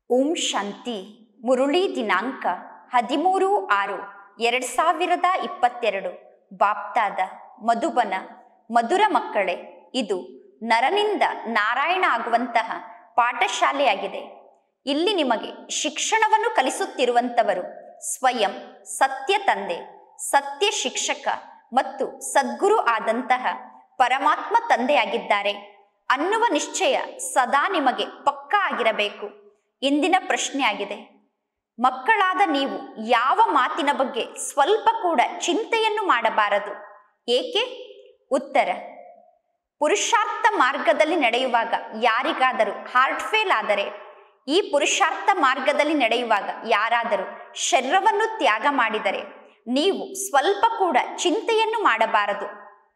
ಓಂ ಶಾಂತಿ ಮುರುಳಿ ದಿನಾಂಕ ಹದಿಮೂರು ಆರು ಎರಡು ಸಾವಿರದ ಇಪ್ಪತ್ತೆರಡು ಬಾಪ್ತಾದ ಮಧುಬನ ಮಧುರ ಮಕ್ಕಳೇ ಇದು ನರನಿಂದ ನಾರಾಯಣ ಆಗುವಂತಹ ಪಾಠಶಾಲೆಯಾಗಿದೆ ಇಲ್ಲಿ ನಿಮಗೆ ಶಿಕ್ಷಣವನ್ನು ಕಲಿಸುತ್ತಿರುವಂತವರು ಸ್ವಯಂ ಸತ್ಯ ತಂದೆ ಸತ್ಯ ಶಿಕ್ಷಕ ಮತ್ತು ಸದ್ಗುರು ಆದಂತಹ ಪರಮಾತ್ಮ ತಂದೆಯಾಗಿದ್ದಾರೆ ಅನ್ನುವ ನಿಶ್ಚಯ ಸದಾ ನಿಮಗೆ ಪಕ್ಕಾ ಆಗಿರಬೇಕು ಇಂದಿನ ಪ್ರಶ್ನೆ ಆಗಿದೆ ಮಕ್ಕಳಾದ ನೀವು ಯಾವ ಮಾತಿನ ಬಗ್ಗೆ ಸ್ವಲ್ಪ ಕೂಡ ಚಿಂತೆಯನ್ನು ಮಾಡಬಾರದು ಏಕೆ ಉತ್ತರ ಪುರುಷಾರ್ಥ ಮಾರ್ಗದಲ್ಲಿ ನಡೆಯುವಾಗ ಯಾರಿಗಾದರೂ ಹಾರ್ಟ್ ಫೇಲ್ ಆದರೆ ಈ ಪುರುಷಾರ್ಥ ಮಾರ್ಗದಲ್ಲಿ ನಡೆಯುವಾಗ ಯಾರಾದರೂ ಶರೀರವನ್ನು ತ್ಯಾಗ ಮಾಡಿದರೆ ನೀವು ಸ್ವಲ್ಪ ಕೂಡ ಚಿಂತೆಯನ್ನು ಮಾಡಬಾರದು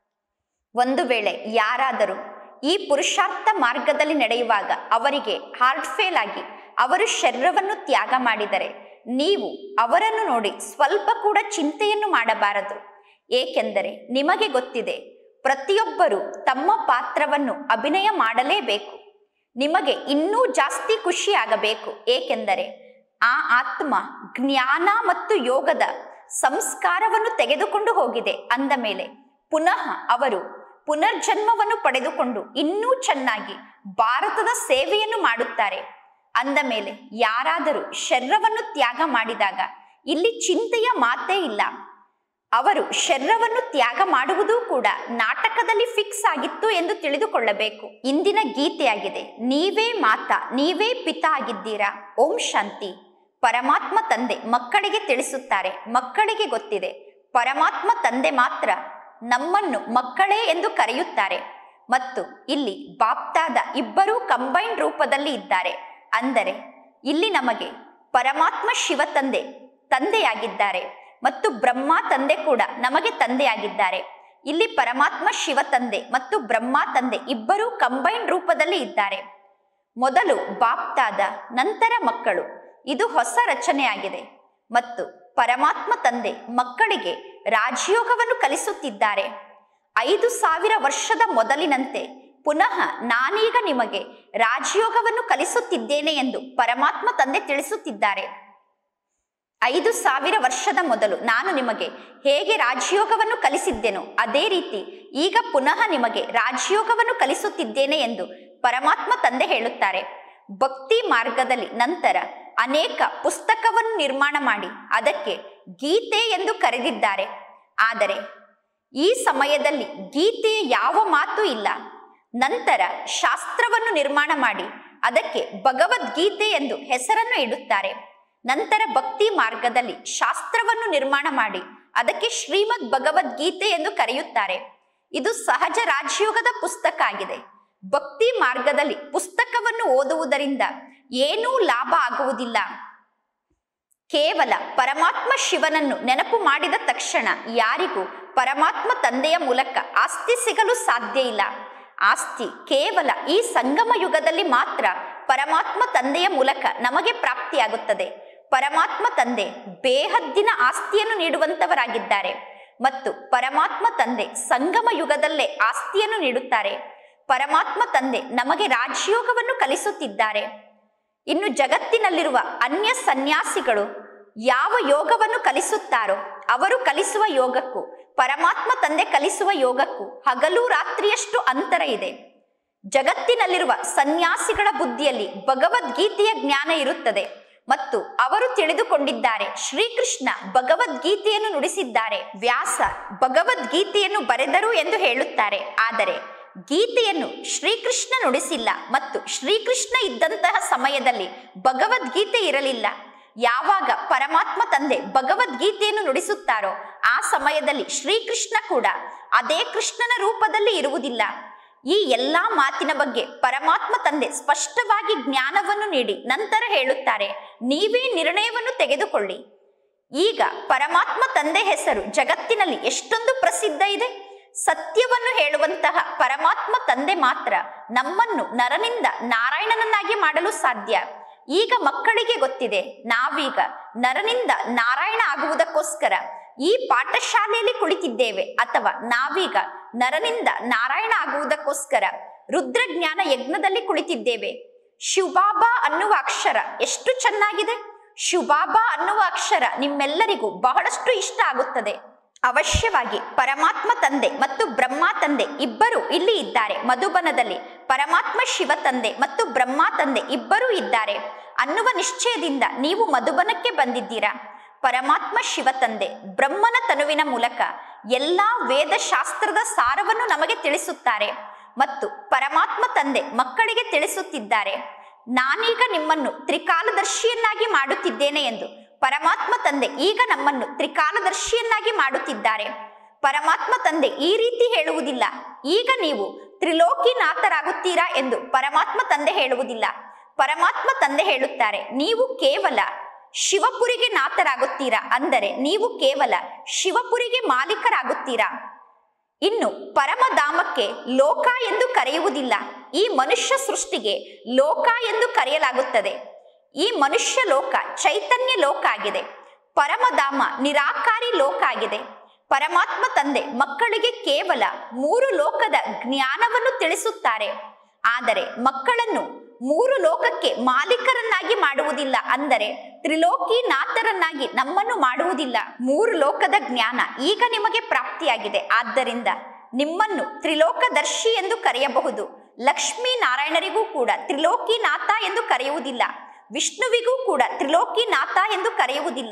ಒಂದು ವೇಳೆ ಯಾರಾದರೂ ಈ ಪುರುಷಾರ್ಥ ಮಾರ್ಗದಲ್ಲಿ ನಡೆಯುವಾಗ ಅವರಿಗೆ ಹಾರ್ಟ್ ಫೇಲ್ ಆಗಿ ಅವರು ಶರೀರವನ್ನು ತ್ಯಾಗ ಮಾಡಿದರೆ ನೀವು ಅವರನ್ನು ನೋಡಿ ಸ್ವಲ್ಪ ಕೂಡ ಚಿಂತೆಯನ್ನು ಮಾಡಬಾರದು ಏಕೆಂದರೆ ನಿಮಗೆ ಗೊತ್ತಿದೆ ಪ್ರತಿಯೊಬ್ಬರು ತಮ್ಮ ಪಾತ್ರವನ್ನು ಅಭಿನಯ ಮಾಡಲೇಬೇಕು ನಿಮಗೆ ಇನ್ನೂ ಜಾಸ್ತಿ ಖುಷಿ ಆಗಬೇಕು ಏಕೆಂದರೆ ಆ ಆತ್ಮ ಜ್ಞಾನ ಮತ್ತು ಯೋಗದ ಸಂಸ್ಕಾರವನ್ನು ತೆಗೆದುಕೊಂಡು ಹೋಗಿದೆ ಅಂದ ಮೇಲೆ ಪುನಃ ಅವರು ಪುನರ್ಜನ್ಮವನ್ನು ಪಡೆದುಕೊಂಡು ಇನ್ನೂ ಚೆನ್ನಾಗಿ ಭಾರತದ ಸೇವೆಯನ್ನು ಮಾಡುತ್ತಾರೆ ಅಂದ ಮೇಲೆ ಯಾರಾದರೂ ಶರೀರವನ್ನು ತ್ಯಾಗ ಮಾಡಿದಾಗ ಇಲ್ಲಿ ಚಿಂತೆಯ ಮಾತೇ ಇಲ್ಲ ಅವರು ಶರೀರವನ್ನು ತ್ಯಾಗ ಮಾಡುವುದೂ ಕೂಡ ನಾಟಕದಲ್ಲಿ ಫಿಕ್ಸ್ ಆಗಿತ್ತು ಎಂದು ತಿಳಿದುಕೊಳ್ಳಬೇಕು ಇಂದಿನ ಗೀತೆಯಾಗಿದೆ ನೀವೇ ಮಾತಾ ನೀವೇ ಪಿತಾ ಆಗಿದ್ದೀರಾ ಓಂ ಶಾಂತಿ ಪರಮಾತ್ಮ ತಂದೆ ಮಕ್ಕಳಿಗೆ ತಿಳಿಸುತ್ತಾರೆ ಮಕ್ಕಳಿಗೆ ಗೊತ್ತಿದೆ ಪರಮಾತ್ಮ ತಂದೆ ಮಾತ್ರ ನಮ್ಮನ್ನು ಮಕ್ಕಳೇ ಎಂದು ಕರೆಯುತ್ತಾರೆ ಮತ್ತು ಇಲ್ಲಿ ಬಾಪ್ತಾದ ಇಬ್ಬರೂ ಕಂಬೈನ್ ರೂಪದಲ್ಲಿ ಇದ್ದಾರೆ ಅಂದರೆ ಇಲ್ಲಿ ನಮಗೆ ಪರಮಾತ್ಮ ಶಿವ ತಂದೆ ತಂದೆಯಾಗಿದ್ದಾರೆ ಮತ್ತು ಬ್ರಹ್ಮ ತಂದೆ ಕೂಡ ನಮಗೆ ತಂದೆಯಾಗಿದ್ದಾರೆ ಇಲ್ಲಿ ಪರಮಾತ್ಮ ಶಿವ ತಂದೆ ಮತ್ತು ಬ್ರಹ್ಮ ತಂದೆ ಇಬ್ಬರೂ ಕಂಬೈನ್ ರೂಪದಲ್ಲಿ ಇದ್ದಾರೆ ಮೊದಲು ಬಾಪ್ತಾದ ನಂತರ ಮಕ್ಕಳು ಇದು ಹೊಸ ರಚನೆಯಾಗಿದೆ ಮತ್ತು ಪರಮಾತ್ಮ ತಂದೆ ಮಕ್ಕಳಿಗೆ ರಾಜಯೋಗವನ್ನು ಕಲಿಸುತ್ತಿದ್ದಾರೆ ಐದು ಸಾವಿರ ವರ್ಷದ ಮೊದಲಿನಂತೆ ಪುನಃ ನಾನೀಗ ನಿಮಗೆ ರಾಜಯೋಗವನ್ನು ಕಲಿಸುತ್ತಿದ್ದೇನೆ ಎಂದು ಪರಮಾತ್ಮ ತಂದೆ ತಿಳಿಸುತ್ತಿದ್ದಾರೆ ಐದು ಸಾವಿರ ವರ್ಷದ ಮೊದಲು ನಾನು ನಿಮಗೆ ಹೇಗೆ ರಾಜಯೋಗವನ್ನು ಕಲಿಸಿದ್ದೆನೋ ಅದೇ ರೀತಿ ಈಗ ಪುನಃ ನಿಮಗೆ ರಾಜಯೋಗವನ್ನು ಕಲಿಸುತ್ತಿದ್ದೇನೆ ಎಂದು ಪರಮಾತ್ಮ ತಂದೆ ಹೇಳುತ್ತಾರೆ ಭಕ್ತಿ ಮಾರ್ಗದಲ್ಲಿ ನಂತರ ಅನೇಕ ಪುಸ್ತಕವನ್ನು ನಿರ್ಮಾಣ ಮಾಡಿ ಅದಕ್ಕೆ ಗೀತೆ ಎಂದು ಕರೆದಿದ್ದಾರೆ ಆದರೆ ಈ ಸಮಯದಲ್ಲಿ ಗೀತೆಯ ಯಾವ ಮಾತು ಇಲ್ಲ ನಂತರ ಶಾಸ್ತ್ರವನ್ನು ನಿರ್ಮಾಣ ಮಾಡಿ ಅದಕ್ಕೆ ಭಗವದ್ಗೀತೆ ಎಂದು ಹೆಸರನ್ನು ಇಡುತ್ತಾರೆ ನಂತರ ಭಕ್ತಿ ಮಾರ್ಗದಲ್ಲಿ ಶಾಸ್ತ್ರವನ್ನು ನಿರ್ಮಾಣ ಮಾಡಿ ಅದಕ್ಕೆ ಶ್ರೀಮದ್ ಭಗವದ್ಗೀತೆ ಎಂದು ಕರೆಯುತ್ತಾರೆ ಇದು ಸಹಜ ರಾಜಯೋಗದ ಪುಸ್ತಕ ಆಗಿದೆ ಭಕ್ತಿ ಮಾರ್ಗದಲ್ಲಿ ಪುಸ್ತಕವನ್ನು ಓದುವುದರಿಂದ ಏನೂ ಲಾಭ ಆಗುವುದಿಲ್ಲ ಕೇವಲ ಪರಮಾತ್ಮ ಶಿವನನ್ನು ನೆನಪು ಮಾಡಿದ ತಕ್ಷಣ ಯಾರಿಗೂ ಪರಮಾತ್ಮ ತಂದೆಯ ಮೂಲಕ ಆಸ್ತಿ ಸಿಗಲು ಸಾಧ್ಯ ಇಲ್ಲ ಆಸ್ತಿ ಕೇವಲ ಈ ಸಂಗಮ ಯುಗದಲ್ಲಿ ಮಾತ್ರ ಪರಮಾತ್ಮ ತಂದೆಯ ಮೂಲಕ ನಮಗೆ ಪ್ರಾಪ್ತಿಯಾಗುತ್ತದೆ ಪರಮಾತ್ಮ ತಂದೆ ಬೇಹದ್ದಿನ ಆಸ್ತಿಯನ್ನು ನೀಡುವಂತವರಾಗಿದ್ದಾರೆ ಮತ್ತು ಪರಮಾತ್ಮ ತಂದೆ ಸಂಗಮ ಯುಗದಲ್ಲೇ ಆಸ್ತಿಯನ್ನು ನೀಡುತ್ತಾರೆ ಪರಮಾತ್ಮ ತಂದೆ ನಮಗೆ ರಾಜಯೋಗವನ್ನು ಕಲಿಸುತ್ತಿದ್ದಾರೆ ಇನ್ನು ಜಗತ್ತಿನಲ್ಲಿರುವ ಅನ್ಯ ಸನ್ಯಾಸಿಗಳು ಯಾವ ಯೋಗವನ್ನು ಕಲಿಸುತ್ತಾರೋ ಅವರು ಕಲಿಸುವ ಯೋಗಕ್ಕೂ ಪರಮಾತ್ಮ ತಂದೆ ಕಲಿಸುವ ಯೋಗಕ್ಕೂ ಹಗಲು ರಾತ್ರಿಯಷ್ಟು ಅಂತರ ಇದೆ ಜಗತ್ತಿನಲ್ಲಿರುವ ಸನ್ಯಾಸಿಗಳ ಬುದ್ಧಿಯಲ್ಲಿ ಭಗವದ್ಗೀತೆಯ ಜ್ಞಾನ ಇರುತ್ತದೆ ಮತ್ತು ಅವರು ತಿಳಿದುಕೊಂಡಿದ್ದಾರೆ ಶ್ರೀಕೃಷ್ಣ ಭಗವದ್ಗೀತೆಯನ್ನು ನುಡಿಸಿದ್ದಾರೆ ವ್ಯಾಸ ಭಗವದ್ಗೀತೆಯನ್ನು ಬರೆದರು ಎಂದು ಹೇಳುತ್ತಾರೆ ಆದರೆ ಗೀತೆಯನ್ನು ಶ್ರೀಕೃಷ್ಣ ನುಡಿಸಿಲ್ಲ ಮತ್ತು ಶ್ರೀಕೃಷ್ಣ ಇದ್ದಂತಹ ಸಮಯದಲ್ಲಿ ಭಗವದ್ಗೀತೆ ಇರಲಿಲ್ಲ ಯಾವಾಗ ಪರಮಾತ್ಮ ತಂದೆ ಭಗವದ್ಗೀತೆಯನ್ನು ನುಡಿಸುತ್ತಾರೋ ಆ ಸಮಯದಲ್ಲಿ ಶ್ರೀಕೃಷ್ಣ ಕೂಡ ಅದೇ ಕೃಷ್ಣನ ರೂಪದಲ್ಲಿ ಇರುವುದಿಲ್ಲ ಈ ಎಲ್ಲಾ ಮಾತಿನ ಬಗ್ಗೆ ಪರಮಾತ್ಮ ತಂದೆ ಸ್ಪಷ್ಟವಾಗಿ ಜ್ಞಾನವನ್ನು ನೀಡಿ ನಂತರ ಹೇಳುತ್ತಾರೆ ನೀವೇ ನಿರ್ಣಯವನ್ನು ತೆಗೆದುಕೊಳ್ಳಿ ಈಗ ಪರಮಾತ್ಮ ತಂದೆ ಹೆಸರು ಜಗತ್ತಿನಲ್ಲಿ ಎಷ್ಟೊಂದು ಪ್ರಸಿದ್ಧ ಇದೆ ಸತ್ಯವನ್ನು ಹೇಳುವಂತಹ ಪರಮಾತ್ಮ ತಂದೆ ಮಾತ್ರ ನಮ್ಮನ್ನು ನರನಿಂದ ನಾರಾಯಣನನ್ನಾಗಿ ಮಾಡಲು ಸಾಧ್ಯ ಈಗ ಮಕ್ಕಳಿಗೆ ಗೊತ್ತಿದೆ ನಾವೀಗ ನರನಿಂದ ನಾರಾಯಣ ಆಗುವುದಕ್ಕೋಸ್ಕರ ಈ ಪಾಠಶಾಲೆಯಲ್ಲಿ ಕುಳಿತಿದ್ದೇವೆ ಅಥವಾ ನಾವೀಗ ನರನಿಂದ ನಾರಾಯಣ ಆಗುವುದಕ್ಕೋಸ್ಕರ ರುದ್ರಜ್ಞಾನ ಯಜ್ಞದಲ್ಲಿ ಕುಳಿತಿದ್ದೇವೆ ಶುಭಾಬಾ ಅನ್ನುವ ಅಕ್ಷರ ಎಷ್ಟು ಚೆನ್ನಾಗಿದೆ ಶುಭಾಬಾ ಅನ್ನುವ ಅಕ್ಷರ ನಿಮ್ಮೆಲ್ಲರಿಗೂ ಬಹಳಷ್ಟು ಇಷ್ಟ ಆಗುತ್ತದೆ ಅವಶ್ಯವಾಗಿ ಪರಮಾತ್ಮ ತಂದೆ ಮತ್ತು ಬ್ರಹ್ಮ ತಂದೆ ಇಬ್ಬರು ಇಲ್ಲಿ ಇದ್ದಾರೆ ಮಧುಬನದಲ್ಲಿ ಪರಮಾತ್ಮ ಶಿವ ತಂದೆ ಮತ್ತು ಬ್ರಹ್ಮ ತಂದೆ ಇಬ್ಬರೂ ಇದ್ದಾರೆ ಅನ್ನುವ ನಿಶ್ಚಯದಿಂದ ನೀವು ಮಧುಬನಕ್ಕೆ ಬಂದಿದ್ದೀರಾ ಪರಮಾತ್ಮ ಶಿವ ತಂದೆ ಬ್ರಹ್ಮನ ತನುವಿನ ಮೂಲಕ ಎಲ್ಲಾ ವೇದಶಾಸ್ತ್ರದ ಸಾರವನ್ನು ನಮಗೆ ತಿಳಿಸುತ್ತಾರೆ ಮತ್ತು ಪರಮಾತ್ಮ ತಂದೆ ಮಕ್ಕಳಿಗೆ ತಿಳಿಸುತ್ತಿದ್ದಾರೆ ನಾನೀಗ ನಿಮ್ಮನ್ನು ತ್ರಿಕಾಲದರ್ಶಿಯನ್ನಾಗಿ ಮಾಡುತ್ತಿದ್ದೇನೆ ಎಂದು ಪರಮಾತ್ಮ ತಂದೆ ಈಗ ನಮ್ಮನ್ನು ತ್ರಿಕಾಲದರ್ಶಿಯನ್ನಾಗಿ ಮಾಡುತ್ತಿದ್ದಾರೆ ಪರಮಾತ್ಮ ತಂದೆ ಈ ರೀತಿ ಹೇಳುವುದಿಲ್ಲ ಈಗ ನೀವು ತ್ರಿಲೋಕಿನಾಥರಾಗುತ್ತೀರಾ ಎಂದು ಪರಮಾತ್ಮ ತಂದೆ ಹೇಳುವುದಿಲ್ಲ ಪರಮಾತ್ಮ ತಂದೆ ಹೇಳುತ್ತಾರೆ ನೀವು ಕೇವಲ ಶಿವಪುರಿಗೆ ನಾಥರಾಗುತ್ತೀರಾ ಅಂದರೆ ನೀವು ಕೇವಲ ಶಿವಪುರಿಗೆ ಮಾಲೀಕರಾಗುತ್ತೀರಾ ಇನ್ನು ಪರಮಧಾಮಕ್ಕೆ ಲೋಕ ಎಂದು ಕರೆಯುವುದಿಲ್ಲ ಈ ಮನುಷ್ಯ ಸೃಷ್ಟಿಗೆ ಲೋಕ ಎಂದು ಕರೆಯಲಾಗುತ್ತದೆ ಈ ಮನುಷ್ಯ ಲೋಕ ಚೈತನ್ಯ ಲೋಕ ಆಗಿದೆ ಪರಮಧಾಮ ನಿರಾಕಾರಿ ಲೋಕ ಆಗಿದೆ ಪರಮಾತ್ಮ ತಂದೆ ಮಕ್ಕಳಿಗೆ ಕೇವಲ ಮೂರು ಲೋಕದ ಜ್ಞಾನವನ್ನು ತಿಳಿಸುತ್ತಾರೆ ಆದರೆ ಮಕ್ಕಳನ್ನು ಮೂರು ಲೋಕಕ್ಕೆ ಮಾಲೀಕರನ್ನಾಗಿ ಮಾಡುವುದಿಲ್ಲ ಅಂದರೆ ತ್ರಿಲೋಕಿನಾಥರನ್ನಾಗಿ ನಮ್ಮನ್ನು ಮಾಡುವುದಿಲ್ಲ ಮೂರು ಲೋಕದ ಜ್ಞಾನ ಈಗ ನಿಮಗೆ ಪ್ರಾಪ್ತಿಯಾಗಿದೆ ಆದ್ದರಿಂದ ನಿಮ್ಮನ್ನು ತ್ರಿಲೋಕದರ್ಶಿ ಎಂದು ಕರೆಯಬಹುದು ಲಕ್ಷ್ಮೀ ನಾರಾಯಣರಿಗೂ ಕೂಡ ತ್ರಿಲೋಕಿನಾಥ ಎಂದು ಕರೆಯುವುದಿಲ್ಲ ವಿಷ್ಣುವಿಗೂ ಕೂಡ ತ್ರಿಲೋಕಿನಾಥ ಎಂದು ಕರೆಯುವುದಿಲ್ಲ